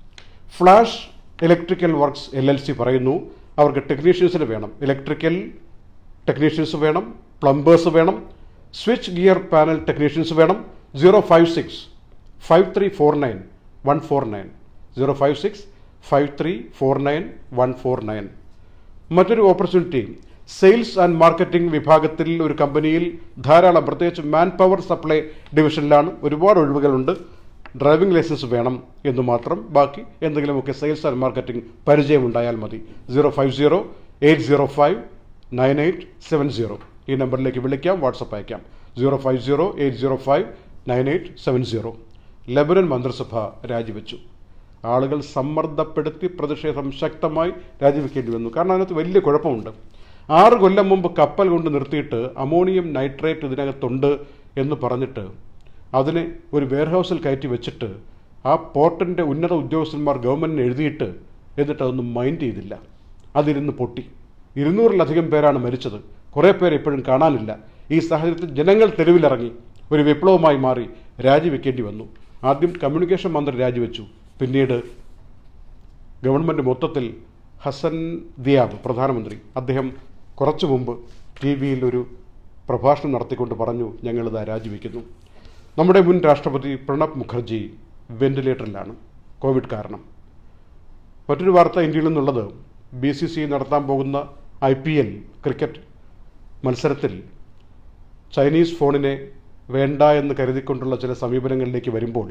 flash electrical works L L C പറയുന്നു അവർക്ക് ടെക്നീഷ്യൻസിന് വേണം ഇലക്ട്രിക്കൽ ടെക്നീഷ്യൻസ് വേണം പ്ലംബേഴ്സ് വേണം സ്വിച്ച് ഗിയർ പാനൽ ടെക്നീഷ്യൻസ് വേണം zero five six five three four nine one four nine zero five six five three four nine one four nine മറ്റൊരു ഓപ്പർച്യൂണിറ്റി സെയിൽസ് ആൻഡ് മാർക്കറ്റിംഗ് വിഭാഗത്തിൽ ഒരു കമ്പനിയിൽ ധാരാളം പ്രത്യേകിച്ച് മാൻ പവർ സപ്ലൈ ഡിവിഷനിലാണ് ഒരുപാട് ഒഴിവുകളുണ്ട് ഡ്രൈവിംഗ് ലൈസൻസ് വേണം എന്ന് മാത്രം ബാക്കി എന്തെങ്കിലുമൊക്കെ സെയിൽസ് ആൻഡ് മാർക്കറ്റിംഗ് പരിചയമുണ്ടായാൽ മതി zero five zero eight zero five nine eight seven zero ഈ നമ്പറിലേക്ക് വിളിക്കാം വാട്സപ്പ് അയക്കാം zero five zero eight zero five nine eight seven zero Lebanon മന്ത്രിസഭ രാജിവെച്ചു ആളുകൾ സമ്മർദ്ദപ്പെടുത്തി പ്രതിഷേധം ശക്തമായി രാജിവെക്കേണ്ടി വന്നു കാരണം അതിനകത്ത് വലിയ കുഴപ്പമുണ്ട് ആറ് കൊല്ലം മുമ്പ് കപ്പൽ കൊണ്ട് നിർത്തിയിട്ട് അമോണിയം നൈട്രേറ്റ് ഇതിനകത്തുണ്ട് എന്ന് പറഞ്ഞിട്ട് അതിനെ ഒരു വെയർഹൗസിൽ കയറ്റി വെച്ചിട്ട് ആ പോർട്ടിൻ്റെ ഉന്നത ഉദ്യോഗസ്ഥന്മാർ ഗവൺമെൻറ്റിന് എഴുതിയിട്ട് എന്നിട്ട് അതൊന്നും മൈൻഡ് ചെയ്തില്ല അതിരുന്ന് പൊട്ടി ഇരുന്നൂറിലധികം പേരാണ് മരിച്ചത് കുറേ പേരെ ഇപ്പോഴും കാണാനില്ല ഈ സാഹചര്യത്തിൽ ജനങ്ങൾ തെരുവിലിറങ്ങി ഒരു വിപ്ലവമായി മാറി രാജിവെക്കേണ്ടി വന്നു ആദ്യം കമ്മ്യൂണിക്കേഷൻ മന്ത്രി രാജിവെച്ചു പിന്നീട് ഗവൺമെൻറ് മൊത്തത്തിൽ ഹസൻ ദിയാബ് പ്രധാനമന്ത്രി അദ്ദേഹം കുറച്ചു മുമ്പ് ടി വിയിൽ ഒരു പ്രഭാഷണം നടത്തിക്കൊണ്ട് പറഞ്ഞു ഞങ്ങളിതാ രാജിവെക്കുന്നു നമ്മുടെ മുൻ രാഷ്ട്രപതി പ്രണബ് മുഖർജി വെന്റിലേറ്ററിലാണ് കോവിഡ് കാരണം മറ്റൊരു വാർത്ത ഇന്ത്യയിൽ നിന്നുള്ളത് ബി സി സി നടത്താൻ പോകുന്ന ഐ പി എൽ ക്രിക്കറ്റ് മത്സരത്തിൽ ചൈനീസ് ഫോണിനെ വേണ്ട എന്ന് കരുതിക്കൊണ്ടുള്ള ചില സമീപനങ്ങളിലേക്ക് വരുമ്പോൾ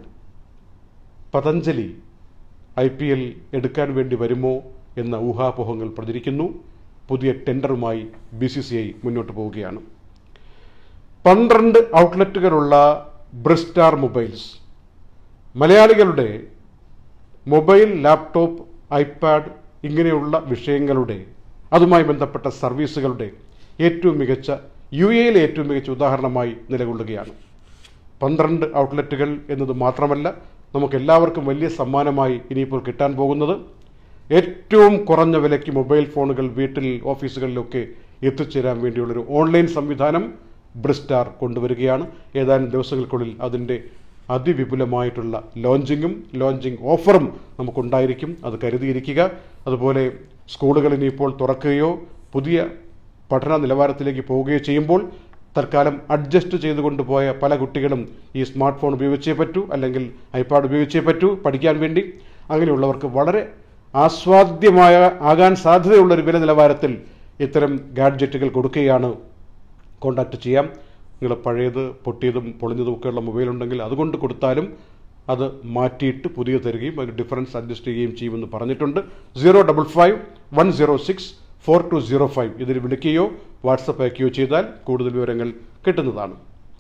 പതഞ്ജലി ഐ പി എൽ എടുക്കാൻ വേണ്ടി വരുമോ എന്ന ഊഹാപോഹങ്ങൾ പ്രചരിക്കുന്നു പുതിയ ടെൻഡറുമായി ബി സി സി ഐ മുന്നോട്ട് പോവുകയാണ് പന്ത്രണ്ട് ഔട്ട്ലെറ്റുകളുള്ള ബ്രിസ്റ്റാർ മൊബൈൽസ് മലയാളികളുടെ മൊബൈൽ ലാപ്ടോപ്പ് ഐപാഡ് ഇങ്ങനെയുള്ള വിഷയങ്ങളുടെ അതുമായി ബന്ധപ്പെട്ട സർവീസുകളുടെ ഏറ്റവും മികച്ച യു എയിലെ ഏറ്റവും മികച്ച ഉദാഹരണമായി നിലകൊള്ളുകയാണ് പന്ത്രണ്ട് ഔട്ട്ലെറ്റുകൾ എന്നത് മാത്രമല്ല നമുക്ക് എല്ലാവർക്കും വലിയ സമ്മാനമായി ഇനിയിപ്പോൾ കിട്ടാൻ പോകുന്നത് ഏറ്റവും കുറഞ്ഞ വിലയ്ക്ക് മൊബൈൽ ഫോണുകൾ വീട്ടിൽ ഓഫീസുകളിലൊക്കെ എത്തിച്ചേരാൻ വേണ്ടിയുള്ളൊരു ഓൺലൈൻ സംവിധാനം ബ്രിസ്റ്റാർ കൊണ്ടുവരികയാണ് ഏതാനും ദിവസങ്ങൾക്കുള്ളിൽ അതിൻ്റെ അതിവിപുലമായിട്ടുള്ള ലോഞ്ചിങ്ങും ലോഞ്ചിങ് ഓഫറും നമുക്കുണ്ടായിരിക്കും അത് കരുതിയിരിക്കുക അതുപോലെ സ്കൂളുകൾ ഇനിയിപ്പോൾ തുറക്കുകയോ പുതിയ പഠന നിലവാരത്തിലേക്ക് പോവുകയോ ചെയ്യുമ്പോൾ തൽക്കാലം അഡ്ജസ്റ്റ് ചെയ്തുകൊണ്ട് പോയ പല കുട്ടികളും ഈ സ്മാർട്ട് ഫോൺ ഉപയോഗിച്ചേ പറ്റൂ അല്ലെങ്കിൽ ഐപാഡ് ഉപയോഗിച്ചേ പറ്റൂ പഠിക്കാൻ വേണ്ടി അങ്ങനെയുള്ളവർക്ക് വളരെ ആസ്വാദ്യമായ ആകാൻ സാധ്യതയുള്ള ഒരു വില നിലവാരത്തിൽ ഇത്തരം ഗാഡ്ജറ്റുകൾ കൊടുക്കുകയാണ് കോണ്ടാക്ട് ചെയ്യാം നിങ്ങൾ പഴയത് പൊട്ടിയതും പൊളിഞ്ഞതും ഒക്കെയുള്ള മൊബൈൽ ഉണ്ടെങ്കിൽ അതുകൊണ്ട് കൊടുത്താലും അത് മാറ്റിയിട്ട് പുതിയ തരികയും അതിന് ഡിഫറൻസ് അഡ്ജസ്റ്റ് ചെയ്യുകയും ചെയ്യുമെന്ന് പറഞ്ഞിട്ടുണ്ട് zero double five one zero six four two zero five ഇതിൽ വിളിക്കുകയോ വാട്സപ്പ് അയക്കുകയോ ചെയ്താൽ കൂടുതൽ വിവരങ്ങൾ കിട്ടുന്നതാണ്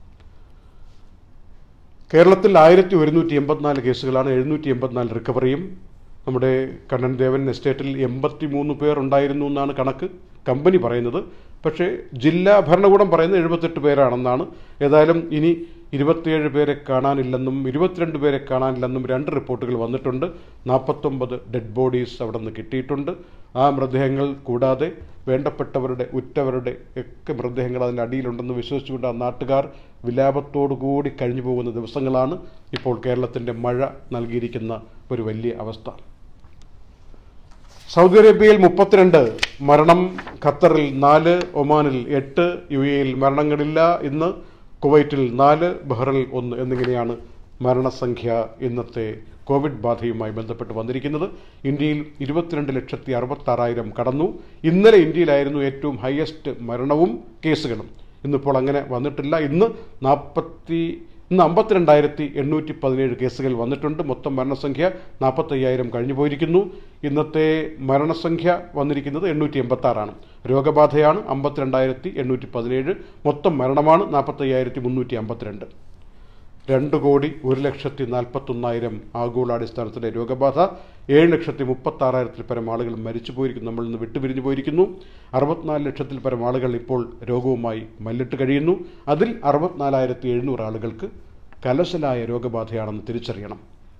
കേരളത്തിൽ ആയിരത്തി ഒരുന്നൂറ്റി എൺപത്തിനാല് കേസുകളാണ് എഴുന്നൂറ്റി എൺപത്തിനാല് റിക്കവറിയും നമ്മുടെ കണ്ണൻ ദേവൻ എസ്റ്റേറ്റിൽ എൺപത്തി മൂന്ന് പേർ ഉണ്ടായിരുന്നു എന്നാണ് കണക്ക് കമ്പനി പറയുന്നത് പക്ഷേ ജില്ലാ ഭരണകൂടം പറയുന്നത് എഴുപത്തെട്ട് പേരാണെന്നാണ് ഏതായാലും ഇനി ഇരുപത്തിയേഴ് പേരെ കാണാനില്ലെന്നും ഇരുപത്തിരണ്ട് പേരെ കാണാനില്ലെന്നും രണ്ട് റിപ്പോർട്ടുകൾ വന്നിട്ടുണ്ട് നാൽപ്പത്തൊമ്പത് ഡെഡ് ബോഡീസ് അവിടെ നിന്ന് കിട്ടിയിട്ടുണ്ട് ആ മൃതദേഹങ്ങൾ കൂടാതെ വേണ്ടപ്പെട്ടവരുടെ ഉറ്റവരുടെ ഒക്കെ മൃതദേഹങ്ങൾ അതിൻ്റെ അടിയിലുണ്ടെന്ന് വിശ്വസിച്ചുകൊണ്ട് ആ നാട്ടുകാർ വിലാപത്തോടുകൂടി കഴിഞ്ഞു പോകുന്ന ദിവസങ്ങളാണ് ഇപ്പോൾ കേരളത്തിൻ്റെ മഴ നൽകിയിരിക്കുന്ന ഒരു വലിയ അവസ്ഥ സൗദി അറേബ്യയിൽ മുപ്പത്തിരണ്ട് മരണം ഖത്തറിൽ നാല് ഒമാനിൽ എട്ട് യു എയിൽ മരണങ്ങളില്ല ഇന്ന് കുവൈറ്റിൽ നാല് ബഹ്റിനിൽ ഒന്ന് എന്നിങ്ങനെയാണ് മരണസംഖ്യ ഇന്നത്തെ കോവിഡ് ബാധയുമായി ബന്ധപ്പെട്ട് വന്നിരിക്കുന്നത് ഇന്ത്യയിൽ ഇരുപത്തിരണ്ട് ലക്ഷത്തി അറുപത്താറായിരം കടന്നു ഇന്നലെ ഇന്ത്യയിലായിരുന്നു ഏറ്റവും ഹയസ്റ്റ് മരണവും കേസുകളും ഇന്നിപ്പോൾ അങ്ങനെ വന്നിട്ടില്ല ഇന്ന് നാൽപ്പത്തി ഇന്ന് അമ്പത്തിരണ്ടായിരത്തി എണ്ണൂറ്റി പതിനേഴ് കേസുകൾ വന്നിട്ടുണ്ട് മൊത്തം മരണസംഖ്യ നാൽപ്പത്തയ്യായിരം കഴിഞ്ഞു പോയിരിക്കുന്നു ഇന്നത്തെ മരണസംഖ്യ വന്നിരിക്കുന്നത് എണ്ണൂറ്റി എൺപത്തി ആറാണ് രോഗബാധയാണ് അമ്പത്തിരണ്ടായിരത്തി എണ്ണൂറ്റി പതിനേഴ് മൊത്തം മരണമാണ് നാൽപ്പത്തയ്യായിരത്തി മുന്നൂറ്റി അമ്പത്തിരണ്ട് രണ്ട് കോടി ഒരു ലക്ഷത്തി നാൽപ്പത്തൊന്നായിരം ആഗോളാടിസ്ഥാനത്തിലെ രോഗബാധ ഏഴ് ലക്ഷത്തി മുപ്പത്താറായിരത്തിൽ പരം ആളുകൾ മരിച്ചു പോയിരിക്കുന്നു നമ്മളിൽ നിന്ന് വിട്ടുപിരിഞ്ഞു പോയിരിക്കുന്നു അറുപത്തിനാല് ലക്ഷത്തിൽ പരം ആളുകൾ ഇപ്പോൾ രോഗവുമായി മല്ലിട്ട് കഴിയുന്നു അതിൽ അറുപത്തിനാലായിരത്തി എഴുന്നൂറ് ആളുകൾക്ക് കലശലായ രോഗബാധയാണെന്ന് തിരിച്ചറിയണം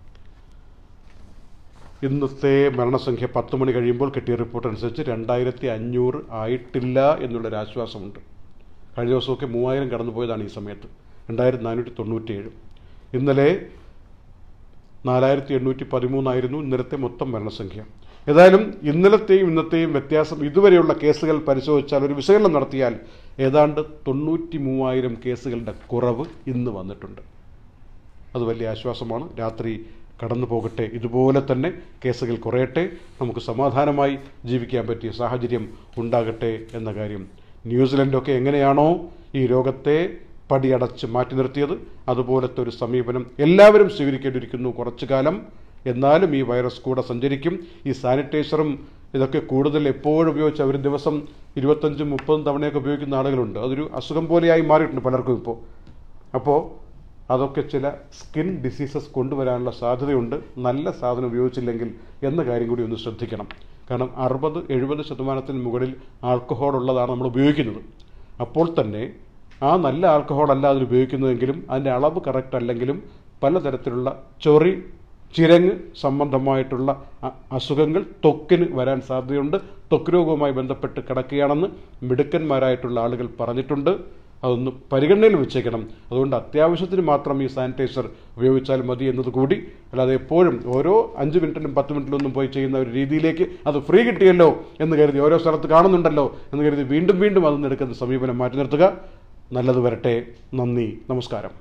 ഇന്നത്തെ മരണസംഖ്യ പത്ത് മണി കഴിയുമ്പോൾ കിട്ടിയ റിപ്പോർട്ട് അനുസരിച്ച് രണ്ടായിരത്തി അഞ്ഞൂറ് ആയിട്ടില്ല എന്നുള്ളൊരു ആശ്വാസമുണ്ട് കഴിഞ്ഞ ദിവസമൊക്കെ മൂവായിരം കടന്നുപോയതാണ് ഈ സമയത്ത് രണ്ടായിരത്തി നാനൂറ്റി തൊണ്ണൂറ്റിയേഴ് ഇന്നലെ നാലായിരത്തി എണ്ണൂറ്റി പതിമൂന്നായിരുന്നു ഇന്നലത്തെ മൊത്തം മരണസംഖ്യ ഏതായാലും ഇന്നലത്തെയും ഇന്നത്തെയും വ്യത്യാസം ഇതുവരെയുള്ള കേസുകൾ പരിശോധിച്ചാൽ ഒരു വിശകലനം നടത്തിയാൽ ഏതാണ്ട് തൊണ്ണൂറ്റി മൂവായിരം കേസുകളുടെ കുറവ് ഇന്ന് വന്നിട്ടുണ്ട് അത് വലിയ ആശ്വാസമാണ് രാത്രി കടന്നു പോകട്ടെ ഇതുപോലെ തന്നെ കേസുകൾ കുറയട്ടെ നമുക്ക് സമാധാനമായി ജീവിക്കാൻ പറ്റിയ സാഹചര്യം ഉണ്ടാകട്ടെ എന്ന കാര്യം ന്യൂസിലൻഡൊക്കെ എങ്ങനെയാണോ ഈ രോഗത്തെ പടിയടച്ച് മാറ്റി നിർത്തിയത് അതുപോലത്തെ ഒരു സമീപനം എല്ലാവരും സ്വീകരിക്കേണ്ടിയിരിക്കുന്നു കുറച്ചു കാലം എന്നാലും ഈ വൈറസ് കൂടെ സഞ്ചരിക്കും ഈ സാനിറ്റൈസറും ഇതൊക്കെ കൂടുതൽ എപ്പോഴും ഉപയോഗിച്ച് അവർ ദിവസം ഇരുപത്തഞ്ചും മുപ്പതും തവണയൊക്കെ ഉപയോഗിക്കുന്ന ആളുകളുണ്ട് അതൊരു അസുഖം പോലെയായി മാറിയിട്ടുണ്ട് പലർക്കും ഇപ്പോൾ അപ്പോൾ അതൊക്കെ ചില സ്കിൻ ഡിസീസസ് കൊണ്ടുവരാനുള്ള സാധ്യതയുണ്ട് നല്ല സാധനം ഉപയോഗിച്ചില്ലെങ്കിൽ എന്ന കാര്യം കൂടി ഒന്ന് ശ്രദ്ധിക്കണം കാരണം അറുപത് എഴുപത് ശതമാനത്തിന് മുകളിൽ ആൽക്കഹോൾ ഉള്ളതാണ് നമ്മൾ ഉപയോഗിക്കുന്നത് അപ്പോൾ തന്നെ ആ നല്ല ആൽക്കഹോൾ അല്ല അതിൽ ഉപയോഗിക്കുന്നതെങ്കിലും അതിൻ്റെ അളവ് കറക്റ്റ് അല്ലെങ്കിലും പലതരത്തിലുള്ള ചൊറി ചിരങ്ങ് സംബന്ധമായിട്ടുള്ള അ- അസുഖങ്ങൾ ത്വക്കിന് വരാൻ സാധ്യതയുണ്ട് ത്വക്ക് രോഗവുമായി ബന്ധപ്പെട്ട് കിടക്കുകയാണെന്ന് മിടുക്കന്മാരായിട്ടുള്ള ആളുകൾ പറഞ്ഞിട്ടുണ്ട് അതൊന്ന് പരിഗണനയിൽ വെച്ചേക്കണം അതുകൊണ്ട് അത്യാവശ്യത്തിന് മാത്രം ഈ സാനിറ്റൈസർ ഉപയോഗിച്ചാൽ മതി എന്നത് കൂടി അല്ലാതെ എപ്പോഴും ഓരോ അഞ്ച് മിനിറ്റിലും പത്ത് മിനിറ്റിലും ഒന്നും പോയി ചെയ്യുന്ന ഒരു രീതിയിലേക്ക് അത് ഫ്രീ കിട്ടിയല്ലോ എന്ന് കരുതി ഓരോ സ്ഥലത്ത് കാണുന്നുണ്ടല്ലോ എന്ന് കരുതി വീണ്ടും വീണ്ടും അതൊന്നും എടുക്കുന്ന സമീപനം മാറ്റി നിർത്തുക നല്ലത് വരട്ടെ നന്ദി നമസ്കാരം